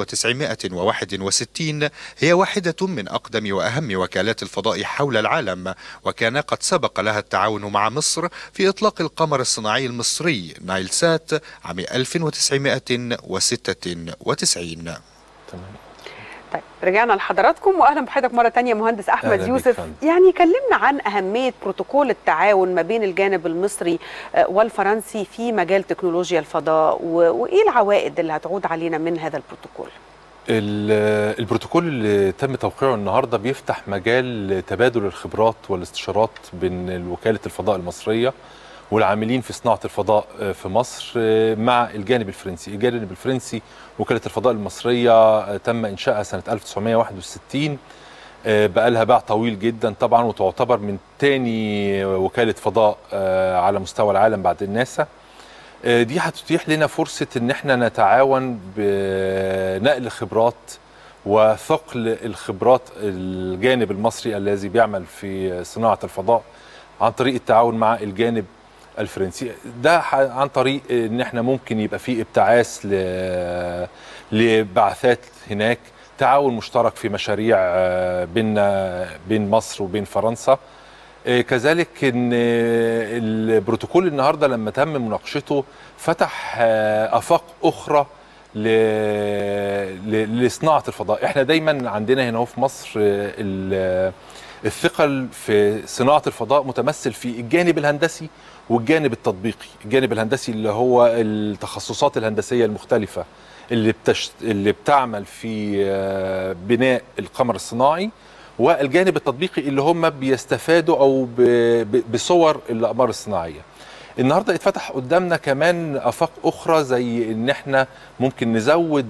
1961 هي واحدة من أقدم وأهم وكالات الفضاء حول العالم وكان قد سبق لها التعاون مع مصر في إطلاق القمر الصناعي المصري نايل سات عام 1996 طيب رجعنا لحضراتكم واهلا بحضرتك مره تانية مهندس احمد أهلا بيك يوسف فندم. يعني كلمنا عن اهميه بروتوكول التعاون ما بين الجانب المصري آه، والفرنسي في مجال تكنولوجيا الفضاء و- وايه العوائد اللي هتعود علينا من هذا البروتوكول ال- البروتوكول اللي تم توقيعه النهارده بيفتح مجال تبادل الخبرات والاستشارات بين وكاله الفضاء المصريه والعاملين في صناعه الفضاء آه، في مصر آه، مع الجانب الفرنسي، الجانب الفرنسي وكاله الفضاء المصريه آه، تم انشائها سنه 1961 آه، بقى لها باع طويل جدا طبعا وتعتبر من تاني وكاله فضاء آه، على مستوى العالم بعد الناسا آه، دي هتتيح لنا فرصة ان احنا نتعاون بنقل خبرات وثقل الخبرات الجانب المصري الذي بيعمل في صناعة الفضاء عن طريق التعاون مع الجانب الفرنسي ده ح- عن طريق ان احنا ممكن يبقى فيه ابتعاث ل- لبعثات هناك تعاون مشترك في مشاريع آه، بين بين مصر وبين فرنسا آه، كذلك ان آه، البروتوكول النهارده لما تم مناقشته فتح آه، افاق اخرى ل... لصناعه الفضاء احنا دايما عندنا هنا في مصر آه، ال- الثقل في صناعه الفضاء متمثل في الجانب الهندسي والجانب التطبيقي الجانب الهندسي اللي هو التخصصات الهندسيه المختلفه اللي بتشت... اللي بتعمل في آه، بناء القمر الصناعي والجانب التطبيقي اللي هم بيستفادوا او ب... ب... بصور الاقمار الصناعيه النهارده اتفتح قدامنا كمان افاق اخرى زي ان احنا ممكن نزود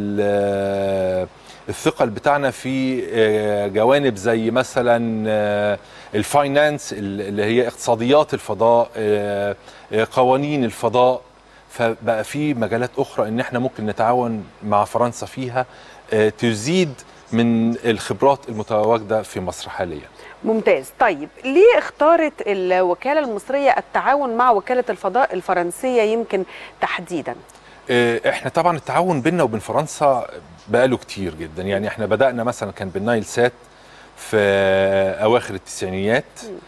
ال- الثقل بتاعنا في آه، جوانب زي مثلا آه، الفاينانس اللي هي اقتصاديات الفضاء آه، آه، قوانين الفضاء فبقى في مجالات اخرى ان احنا ممكن نتعاون مع فرنسا فيها آه، تزيد من الخبرات المتواجده في مصر حاليا ممتاز طيب ليه اختارت الوكالة المصرية التعاون مع وكالة الفضاء الفرنسية يمكن تحديدا آه، احنا طبعا التعاون بيننا وبين فرنسا بقاله كتير جدا يعني احنا بدأنا مثلا كان بالنايل سات في اواخر التسعينيات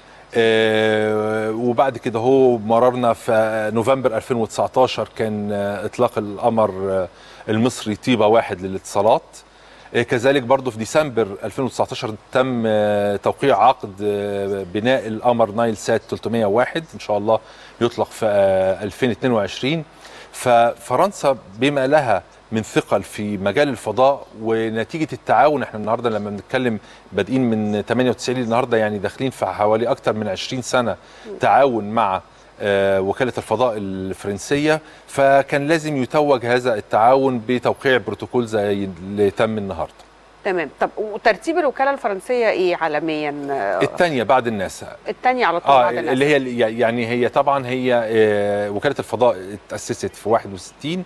آه، وبعد كده هو مررنا في نوفمبر 2019 كان آه، اطلاق القمر آه، المصري طيبه واحد للاتصالات آه، كذلك برضه في ديسمبر 2019 تم آه، توقيع عقد آه، بناء القمر نايل سات 301 ان شاء الله يطلق في آه، 2022 ففرنسا بما لها من ثقل في مجال الفضاء ونتيجه التعاون احنا النهارده لما بنتكلم بادئين من 98 النهارده يعني داخلين في حوالي اكثر من 20 سنه تعاون مع آه، وكاله الفضاء الفرنسيه فكان لازم يتوج هذا التعاون بتوقيع بروتوكول زي اللي تم النهارده تمام طب وترتيب الوكالة الفرنسية ايه عالميا آه، الثانيه بعد الناسا التانية على طول اه بعد الناس. اللي هي يعني هي طبعا هي آه، وكاله الفضاء اتاسست في 61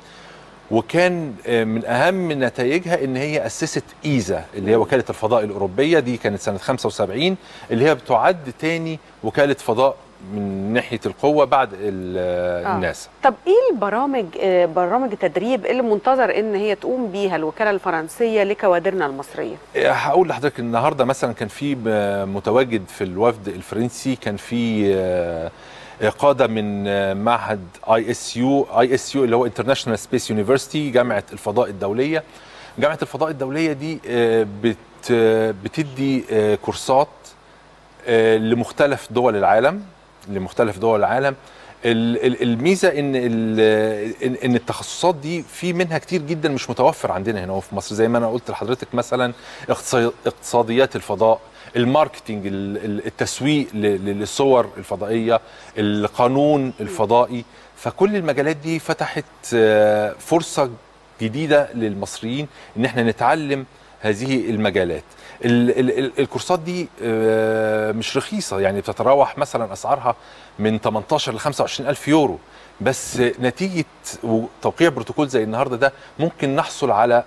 وكان آه، من اهم نتائجها ان هي اسست ايزا اللي هي وكاله الفضاء الاوروبيه دي كانت سنه 75 اللي هي بتعد تاني وكاله فضاء من ناحيه القوه بعد ال- آه. الناسا طب ايه البرامج آه، برامج التدريب اللي منتظر ان هي تقوم بيها الوكالة الفرنسية لكوادرنا المصرية آه، هقول لحضرتك النهارده مثلا كان في آه، متواجد في الوفد الفرنسي كان في آه، آه، قاده من آه، معهد اي اس يو اي اس يو اللي هو انترناشونال سبيس يونيفرسيتي جامعه الفضاء الدوليه جامعه الفضاء الدوليه دي آه، بت آه، بتدي آه، كورسات آه، لمختلف دول العالم لمختلف دول العالم ال- ال- الميزه ان ال- ان إن التخصصات دي في منها كتير جدا مش متوفر عندنا هنا في مصر زي ما انا قلت لحضرتك مثلا اقتصا- اقتصاديات الفضاء الماركتينج ال- ال- التسويق ل- ل- للصور الفضائيه القانون الفضائي فكل المجالات دي فتحت آه، فرصه جديده للمصريين ان احنا نتعلم هذه المجالات ال ال ال الكورسات دي آه، مش رخيصه يعني بتتراوح مثلا اسعارها من 18 ل 25 الف يورو بس نتيجه و- توقيع بروتوكول زي النهارده ده ممكن نحصل على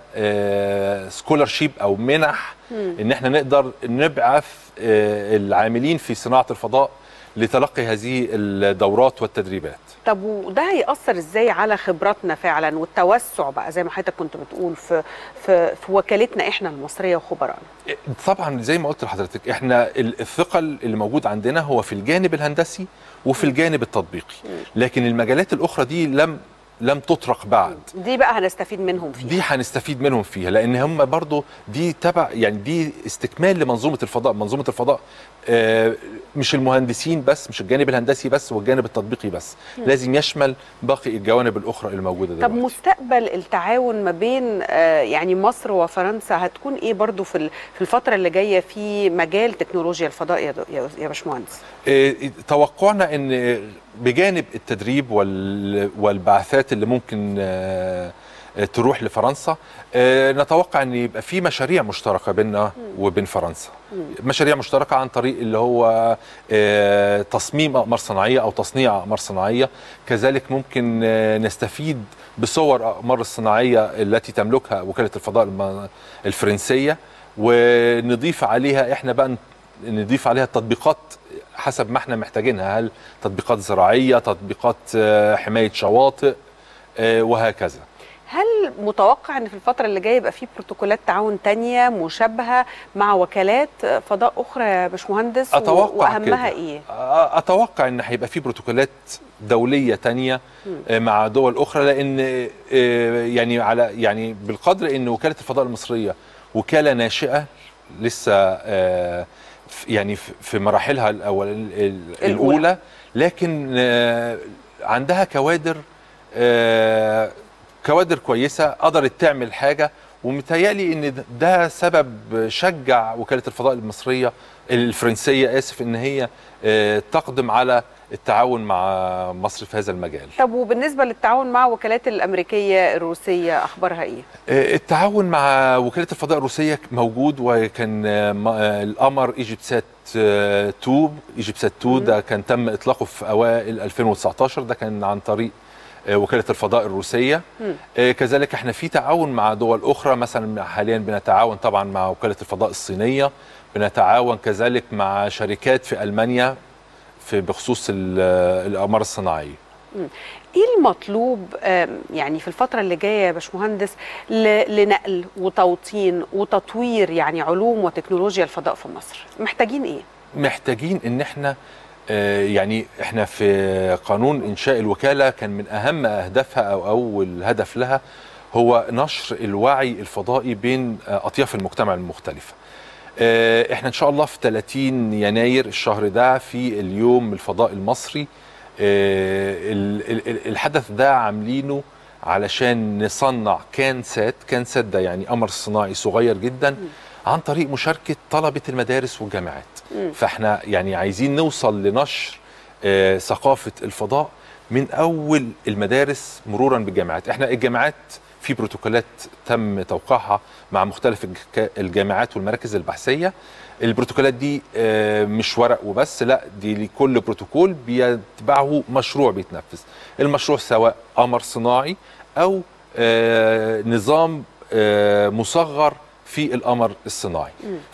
سكولرشيب او منح مم. ان احنا نقدر نبعث آه، العاملين في صناعه الفضاء لتلقي هذه الدورات والتدريبات طب وده هيأثر ازاي على خبراتنا فعلا والتوسع بقى زي ما حضرتك كنت بتقول في في في وكالتنا احنا المصرية وخبرائنا طبعا زي ما قلت لحضرتك احنا ال- الثقل اللي موجود عندنا هو في الجانب الهندسي وفي الجانب التطبيقي لكن المجالات الاخرى دي لم لم تطرق بعد دي بقى هنستفيد منهم فيها دي هنستفيد منهم فيها لان هم برضو دي تبع يعني دي استكمال لمنظومه الفضاء منظومه الفضاء آه، مش المهندسين بس مش الجانب الهندسي بس والجانب التطبيقي بس مم. لازم يشمل باقي الجوانب الاخرى الموجوده طب دلوقتي مستقبل التعاون ما بين آه، يعني مصر وفرنسا هتكون ايه برضو في ال- في الفترة اللي جاية في مجال تكنولوجيا الفضاء يا دو- يا يا باشمهندس آه، توقعنا ان بجانب التدريب وال- والبعثات اللي ممكن آه، آه، تروح لفرنسا آه، نتوقع ان يبقى في مشاريع مشتركه بيننا وبين فرنسا مشاريع مشتركه عن طريق اللي هو آه، تصميم اقمار صناعيه او تصنيع اقمار صناعيه كذلك ممكن آه، نستفيد بصور اقمار الصناعيه التي تملكها وكاله الفضاء الم- الفرنسيه ونضيف عليها احنا بقى نضيف عليها التطبيقات حسب ما احنا محتاجينها هل تطبيقات زراعيه تطبيقات آه، حمايه شواطئ آه، وهكذا هل متوقع ان في الفتره اللي جايه يبقى في بروتوكولات تعاون تانية مشابهه مع وكالات فضاء اخرى يا باشمهندس و- اتوقع واهمها كده. ايه أ- اتوقع ان هيبقى في بروتوكولات دوليه تانية آه، مع دول اخرى لان آه، يعني على يعني بالقدر ان وكاله الفضاء المصريه وكاله ناشئه لسه آه، ف- يعني ف- في مراحلها الاول ال- ال- الأولى. الاولى لكن آه، عندها كوادر آه، كوادر كويسه قدرت تعمل حاجه ومتهيألي ان ده- ده سبب شجع وكاله الفضاء المصريه الفرنسيه اسف ان هي آه، تقدم على التعاون مع مصر في هذا المجال طب وبالنسبه للتعاون مع وكالات الامريكيه الروسيه اخبارها ايه آه، التعاون مع وكاله الفضاء الروسيه موجود وكان آه، م- آه، القمر ايجيبسات 2 ايجيبسات 2 ده كان تم اطلاقه في اوائل 2019 ده كان عن طريق آه، وكاله الفضاء الروسيه آه، كذلك احنا في تعاون مع دول اخرى مثلا حاليا بنتعاون طبعا مع وكاله الفضاء الصينيه بنتعاون كذلك مع شركات في المانيا في بخصوص ال- الاقمار الصناعيه مم. ايه المطلوب آم، يعني في الفتره اللي جايه يا باشمهندس ل- لنقل وتوطين وتطوير يعني علوم وتكنولوجيا الفضاء في مصر محتاجين ايه محتاجين ان احنا آه، يعني احنا في قانون انشاء الوكاله كان من اهم اهدافها او اول هدف لها هو نشر الوعي الفضائي بين آه، اطياف المجتمع المختلفه. آه، احنا ان شاء الله في 30 يناير الشهر ده في اليوم الفضاء المصري آه، ال- ال- ال- الحدث ده عاملينه علشان نصنع كانسات كانسات ده يعني قمر صناعي صغير جدا عن طريق مشاركه طلبه المدارس والجامعات مم. فاحنا يعني عايزين نوصل لنشر آه، ثقافه الفضاء من اول المدارس مرورا بالجامعات احنا الجامعات في بروتوكولات تم توقيعها مع مختلف الج- الجامعات والمراكز البحثيه البروتوكولات دي آه، مش ورق وبس لا دي لكل بروتوكول بيتبعه مشروع بيتنفذ المشروع سواء قمر صناعي او آه، نظام آه، مصغر في القمر الصناعي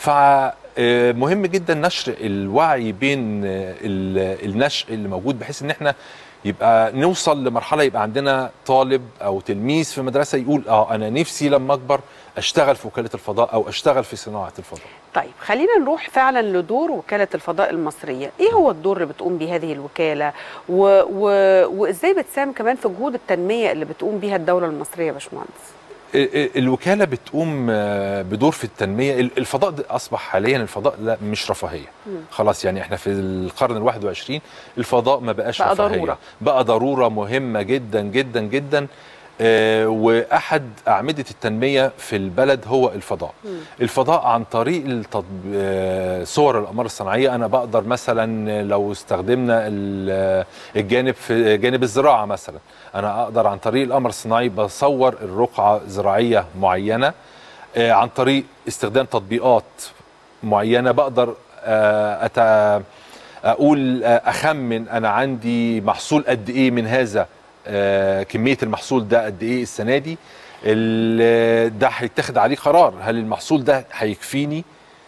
فمهم جدا نشر الوعي بين آه، ال- النشء اللي موجود بحيث ان احنا يبقى نوصل لمرحله يبقى عندنا طالب او تلميذ في مدرسه يقول اه انا نفسي لما اكبر اشتغل في وكاله الفضاء او اشتغل في صناعه الفضاء طيب خلينا نروح فعلا لدور وكالة الفضاء المصرية ايه هو الدور اللي بتقوم بيه هذه الوكالة و... و... وازاي بتساهم كمان في جهود التنمية اللي بتقوم بيها الدولة المصرية يا باشمهندس ال- ال- الوكاله بتقوم آه، بدور في التنميه ال- الفضاء ده اصبح حاليا الفضاء لا مش رفاهيه مم. خلاص يعني احنا في القرن ال 21 الفضاء ما بقاش بقى رفاهيه ضرورة. بقى ضروره مهمه جدا جدا جدا آه، واحد اعمده التنميه في البلد هو الفضاء مم. الفضاء عن طريق التطب... آه، صور الاقمار الصناعيه انا بقدر مثلا لو استخدمنا ال- الجانب في جانب الزراعه مثلا انا اقدر عن طريق القمر الصناعي بصور الرقعه زراعيه معينه آه، عن طريق استخدام تطبيقات معينه بقدر آه، أت... اقول آه، اخمن انا عندي محصول قد ايه من هذا آه، كميه المحصول ده قد ايه السنه دي ال- ده هيتاخد عليه قرار هل المحصول ده هيكفيني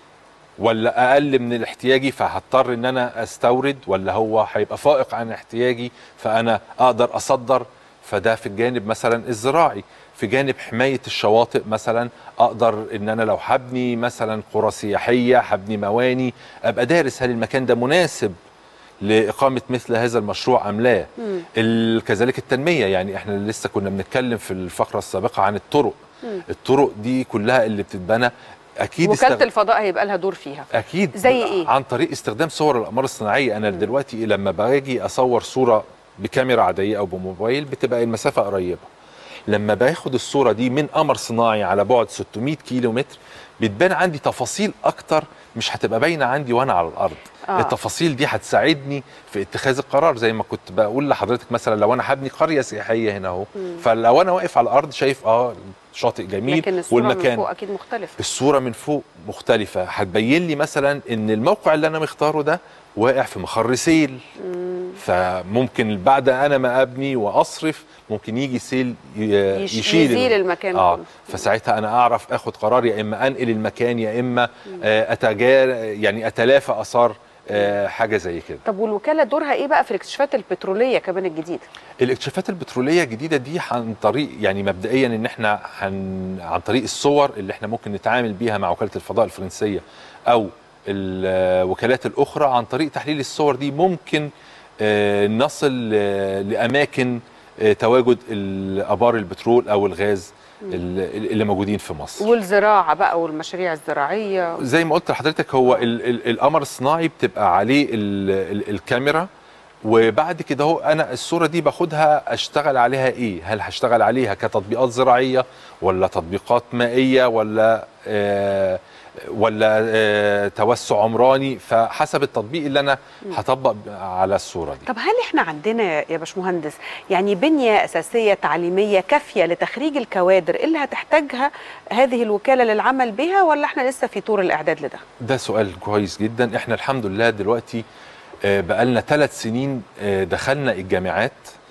ولا اقل من احتياجي فهضطر ان انا استورد ولا هو هيبقى فائق عن احتياجي فانا اقدر اصدر فده في الجانب مثلا الزراعي في جانب حمايه الشواطئ مثلا اقدر ان انا لو هبني مثلا قرى سياحيه هبني مواني ابقى دارس هل المكان ده مناسب لاقامه مثل هذا المشروع ام لا مم. ال- كذلك التنميه يعني احنا لسه كنا بنتكلم في الفقره السابقه عن الطرق مم. الطرق دي كلها اللي بتتبنى اكيد وكالة استغ- الفضاء هيبقى لها دور فيها اكيد زي إيه؟ عن طريق استخدام صور الاقمار الصناعيه انا دلوقتي لما باجي اصور صوره بكاميرا عاديه او بموبايل بتبقى المسافه قريبه لما باخد الصوره دي من قمر صناعي على بعد 600 كيلو متر بتبان عندي تفاصيل اكتر مش هتبقى باينه عندي وانا على الارض آه. آه. التفاصيل دي هتساعدني في اتخاذ القرار زي ما كنت بقول لحضرتك مثلا لو انا هبني قريه سياحيه هنا اهو مم. فلو انا واقف على الارض شايف اه شاطئ جميل لكن الصورة من والمكان فوق اكيد مختلفة الصوره من فوق مختلفه هتبين لي مثلا ان الموقع اللي انا مختاره ده واقع في مخر سيل مم. فممكن بعد انا ما ابني واصرف ممكن يجي سيل ي- يش- يشيل يزيل الم- المكان اه كله. فساعتها انا اعرف اخد قرار يا اما انقل المكان يا اما آه، اتجار يعني اتلافى اثار آه، حاجه زي كده طب والوكاله دورها ايه بقى في الاكتشافات البتروليه كمان الجديده الاكتشافات البتروليه الجديده دي عن طريق يعني مبدئيا ان احنا هن عن طريق الصور اللي احنا ممكن نتعامل بيها مع وكاله الفضاء الفرنسيه او الوكالات الاخرى عن طريق تحليل الصور دي ممكن آه، نصل آه، لاماكن آه، تواجد الابار البترول او الغاز ال- اللي موجودين في مصر والزراعه بقى والمشاريع الزراعيه زي ما قلت لحضرتك هو ال ال القمر الصناعي بتبقى عليه ال ال الكاميرا وبعد كده هو انا الصوره دي باخدها اشتغل عليها ايه هل هشتغل عليها كتطبيقات زراعيه ولا تطبيقات مائيه ولا آه ولا آه توسع عمراني فحسب التطبيق اللي انا هطبق على الصوره دي طب هل احنا عندنا يا باشمهندس يعني بنيه اساسيه تعليميه كافيه لتخريج الكوادر اللي هتحتاجها هذه الوكاله للعمل بها ولا احنا لسه في طور الاعداد لده؟ ده سؤال كويس جدا احنا الحمد لله دلوقتي آه، بقالنا ثلاث سنين آه، دخلنا الجامعات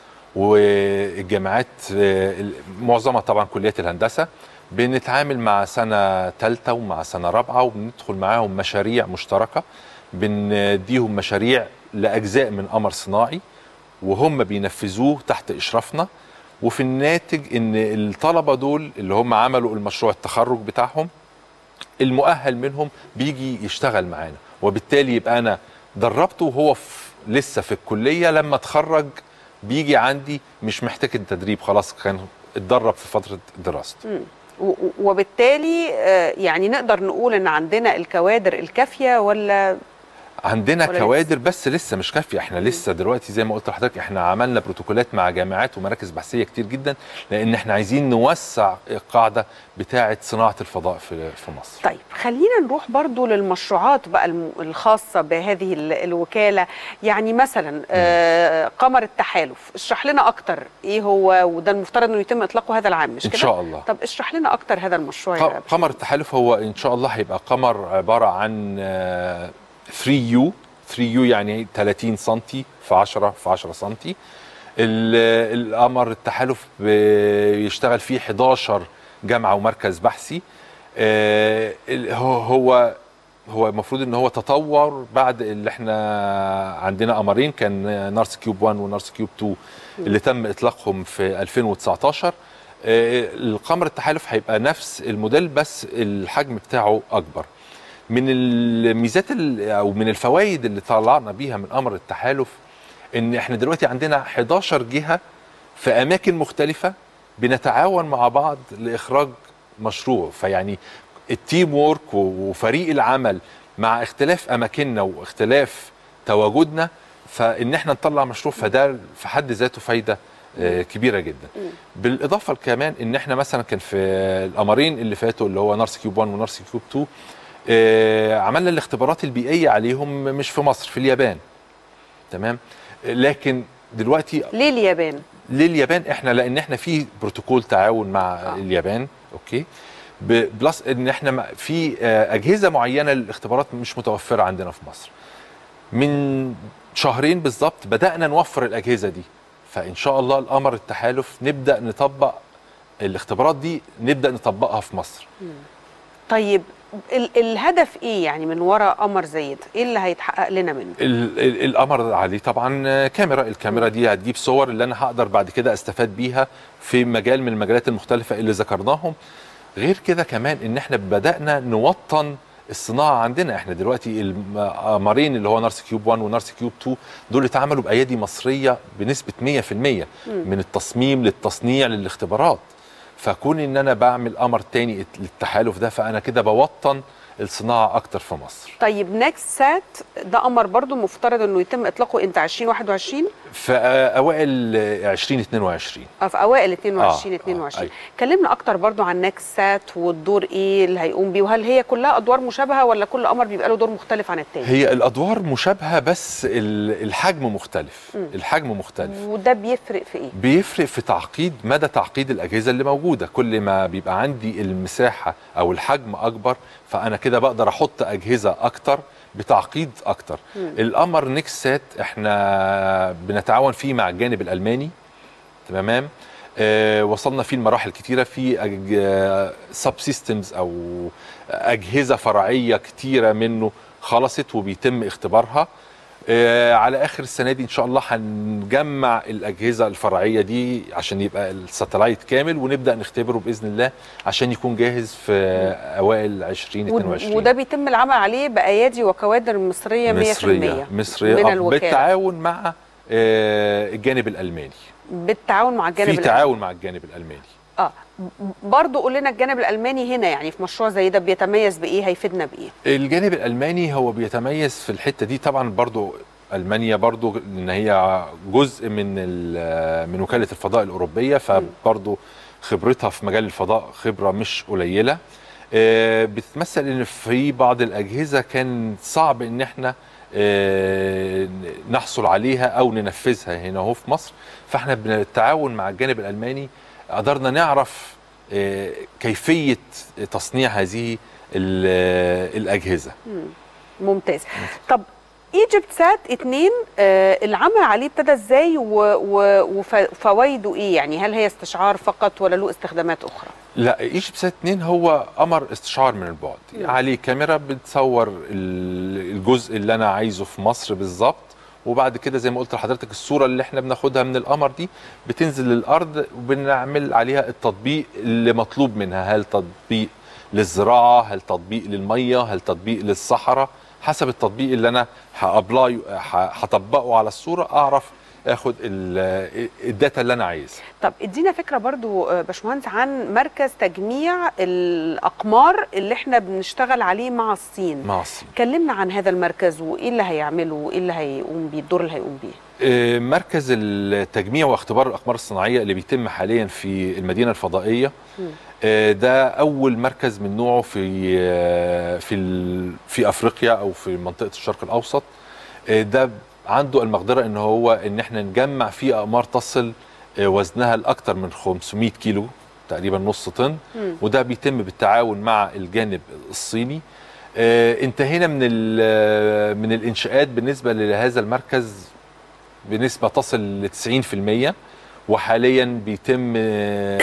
والجامعات آه، ال- معظمها طبعا كليات الهندسه بنتعامل مع سنه ثالثه ومع سنه رابعه وبندخل معاهم مشاريع مشتركه بنديهم مشاريع لاجزاء من قمر صناعي وهم بينفذوه تحت اشرافنا وفي الناتج ان الطلبه دول اللي هم عملوا المشروع التخرج بتاعهم المؤهل منهم بيجي يشتغل معانا وبالتالي يبقى انا دربته وهو في لسه في الكليه لما اتخرج بيجي عندي مش محتاج التدريب خلاص كان اتدرب في فتره دراسته مم. و- و- وبالتالي آه، يعني نقدر نقول ان عندنا الكوادر الكافيه ولا عندنا ولا كوادر بس لسه مش كافيه احنا لسه دلوقتي زي ما قلت لحضرتك احنا عملنا بروتوكولات مع جامعات ومراكز بحثيه كتير جدا لان احنا عايزين نوسع القاعده بتاعه صناعه الفضاء في في مصر طيب خلينا نروح برضو للمشروعات بقى الم- الخاصة بهذه ال- الوكالة يعني مثلا آه، قمر التحالف اشرح لنا أكتر إيه هو وده المفترض أنه يتم إطلاقه هذا العام مش إن كده؟ شاء الله. طب اشرح لنا أكتر هذا المشروع يا ق- قمر التحالف هو ان شاء الله هيبقى قمر عباره عن 3 يو 3 يو يعني 30 سم في 10 في 10 سم القمر التحالف بيشتغل فيه 11 جامعه ومركز بحثي آه، ال- هو هو هو المفروض ان هو تطور بعد اللي احنا عندنا قمرين كان نارس كيوب 1 ونارس كيوب 2 اللي تم اطلاقهم في 2019 آه، القمر التحالف هيبقى نفس الموديل بس الحجم بتاعه اكبر من الميزات ال- او من الفوائد اللي طلعنا بيها من قمر التحالف ان احنا دلوقتي عندنا 11 جهه في اماكن مختلفه بنتعاون مع بعض لاخراج مشروع فيعني التيم وورك وفريق العمل مع اختلاف اماكننا واختلاف تواجدنا فان احنا نطلع مشروع فده في حد ذاته فايده آه، كبيره جدا بالاضافه كمان ان احنا مثلا كان في القمرين اللي فاتوا اللي هو نارس كيوب 1 ونارس كيوب 2 آه، عملنا الاختبارات البيئيه عليهم مش في مصر في اليابان تمام لكن دلوقتي ليه اليابان؟ لليابان احنا لان احنا في بروتوكول تعاون مع آه. اليابان اوكي ب- بلس ان احنا ما- في آه، اجهزه معينه للاختبارات مش متوفره عندنا في مصر من شهرين بالظبط بدانا نوفر الاجهزه دي فان شاء الله القمر التحالف نبدا نطبق الاختبارات دي نبدا نطبقها في مصر طيب ال الهدف إيه يعني من وراء قمر زي ده؟ إيه اللي هيتحقق لنا منه؟ ال- ال- القمر عليه طبعا آه، كاميرا الكاميرا دي هتجيب صور اللي انا هقدر بعد كده استفاد بيها في مجال من المجالات المختلفه اللي ذكرناهم غير كده كمان ان احنا بدانا نوطن الصناعه عندنا احنا دلوقتي القمرين اللي هو نارس كيوب 1 ونارس كيوب 2 دول اتعملوا بايادي مصريه بنسبه 100% من التصميم للتصنيع للاختبارات فكون ان انا بعمل قمر تاني للتحالف ده فانا كده بوطن الصناعه اكتر في مصر طيب نكست سات ده قمر برضو مفترض انه يتم اطلاقه امتى 2021 في آه، اوائل آه، 2022 اه في اوائل 22 آه، 22 أيوة. كلمنا اكتر برضو عن نكست سات والدور ايه اللي هيقوم بيه وهل هي كلها ادوار مشابهه ولا كل قمر بيبقى له دور مختلف عن التاني هي الادوار مشابهه بس ال- الحجم مختلف مم. الحجم مختلف وده بيفرق في ايه بيفرق في تعقيد مدى تعقيد الاجهزه اللي موجوده كل ما بيبقى عندي المساحه او الحجم اكبر فانا كده بقدر احط اجهزه اكتر بتعقيد اكتر مم. القمر نيكس سات احنا بنتعاون فيه مع الجانب الالماني تمام آه وصلنا فيه لمراحل كتيره في سب سيستمز او اجهزه فرعيه كتيره منه خلصت وبيتم اختبارها آه، على اخر السنه دي ان شاء الله هنجمع الاجهزه الفرعيه دي عشان يبقى الساتلايت كامل ونبدا نختبره باذن الله عشان يكون جاهز في اوائل 2022 وده بيتم العمل عليه بايادي وكوادر مصريه 100% مصريه مصريه من آه، الوكاله بالتعاون مع آه، الجانب الالماني بالتعاون مع الجانب في الألماني. تعاون مع الجانب الالماني اه برضه قول لنا الجانب الالماني هنا يعني في مشروع زي ده بيتميز بايه هيفيدنا بايه الجانب الالماني هو بيتميز في الحته دي طبعا برضو المانيا برضو ان هي جزء من ال- من وكاله الفضاء الاوروبيه فبرضو خبرتها في مجال الفضاء خبره مش قليله آه، بتتمثل ان في بعض الاجهزه كان صعب ان احنا آه، نحصل عليها او ننفذها هنا اهو في مصر فاحنا بالتعاون مع الجانب الالماني قدرنا نعرف آه، كيفيه تصنيع هذه ال- الاجهزه مم. ممتاز طب ايجيبت سات 2 آه العمل عليه ابتدى ازاي وفوائده ايه يعني هل هي استشعار فقط ولا له استخدامات اخرى لا ايجيبت سات 2 هو قمر استشعار من البعد مم. عليه كاميرا بتصور ال- الجزء اللي انا عايزه في مصر بالظبط وبعد كده زي ما قلت لحضرتك الصوره اللي احنا بناخدها من القمر دي بتنزل للارض وبنعمل عليها التطبيق اللي مطلوب منها هل تطبيق للزراعه هل تطبيق للميه هل تطبيق للصحراء حسب التطبيق اللي انا هابلاي هطبقه على الصوره اعرف اخد ال- الداتا اللي انا عايزها طب ادينا فكره برضو آه، باشمهندس عن مركز تجميع الاقمار اللي احنا بنشتغل عليه مع الصين مع الصين كلمنا عن هذا المركز وايه اللي هيعمله وايه اللي هيقوم بيه الدور اللي هيقوم بيه آه، مركز التجميع واختبار الاقمار الصناعيه اللي بيتم حاليا في المدينه الفضائيه آه، ده اول مركز من نوعه في آه، في ال- في افريقيا او في منطقه الشرق الاوسط آه، ده عنده المقدره ان هو ان احنا نجمع فيه اقمار تصل آه، وزنها لاكثر من 500 كيلو تقريبا نص طن مم. وده بيتم بالتعاون مع الجانب الصيني آه، انتهينا من ال- من الانشاءات بالنسبه لهذا المركز بنسبه تصل ل 90% وحاليا بيتم آه،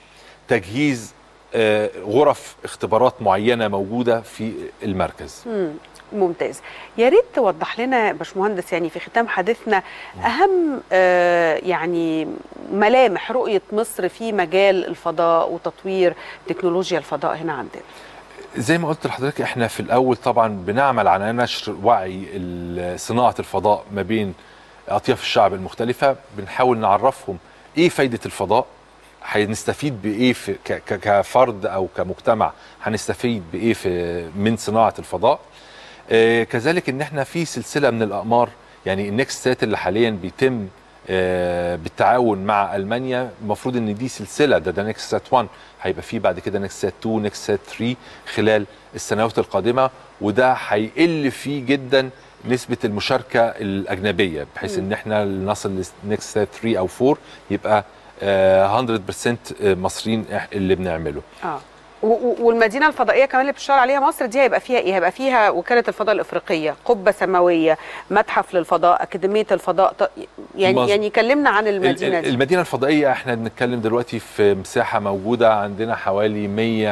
تجهيز آه، غرف اختبارات معينه موجوده في المركز مم. ممتاز يا ريت توضح لنا يا باشمهندس يعني في ختام حديثنا اهم آه يعني ملامح رؤيه مصر في مجال الفضاء وتطوير تكنولوجيا الفضاء هنا عندنا زي ما قلت لحضرتك احنا في الاول طبعا بنعمل على نشر وعي ال- صناعه الفضاء ما بين اطياف الشعب المختلفه بنحاول نعرفهم ايه فايده الفضاء هنستفيد بايه في ك- ك- كفرد او كمجتمع هنستفيد بايه في من صناعه الفضاء آه كذلك ان احنا في سلسله من الاقمار يعني النكست سات اللي حاليا بيتم آه بالتعاون مع المانيا المفروض ان دي سلسله ده ده نكست سات 1 هيبقى فيه بعد كده نكست سات 2 نكست سات 3 خلال السنوات القادمه وده هيقل فيه جدا نسبه المشاركه الاجنبيه بحيث مم. ان احنا نصل لنكست سات 3 او 4 يبقى آه 100% مصريين إح- اللي بنعمله اه و- و- والمدينه الفضائيه كمان اللي بتشتغل عليها مصر دي هيبقى فيها ايه هيبقى فيها وكاله الفضاء الافريقيه قبه سماويه متحف للفضاء اكاديميه الفضاء ط- يعني مظبوط. يعني كلمنا عن ال- المدينه ال- دي المدينه الفضائيه احنا بنتكلم دلوقتي في مساحه موجوده عندنا حوالي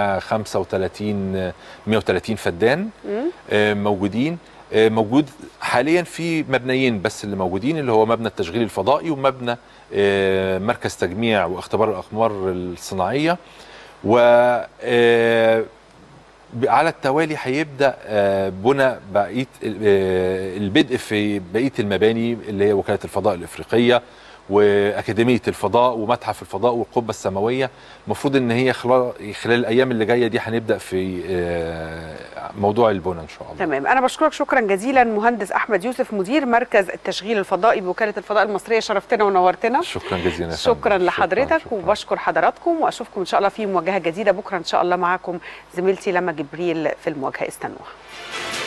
135 130 فدان مم. آه، موجودين آه، موجود حاليا في مبنيين بس اللي موجودين اللي هو مبنى التشغيل الفضائي ومبنى آه، مركز تجميع واختبار الاقمار الصناعيه و آه، ب- على التوالي هيبدا آه، بنى بقيه آه، البدء في بقيه المباني اللي هي وكاله الفضاء الافريقيه واكاديميه الفضاء ومتحف الفضاء والقبه السماويه المفروض ان هي خلال خلال الايام اللي جايه دي هنبدا في آه، موضوع البنى ان شاء الله تمام انا بشكرك شكرا جزيلا مهندس احمد يوسف مدير مركز التشغيل الفضائي بوكاله الفضاء المصريه شرفتنا ونورتنا شكرا جزيلا يا فندم. شكرا لحضرتك وبشكر حضراتكم واشوفكم ان شاء الله في مواجهه جديده بكره ان شاء الله معاكم زميلتي لما جبريل في المواجهه استنوها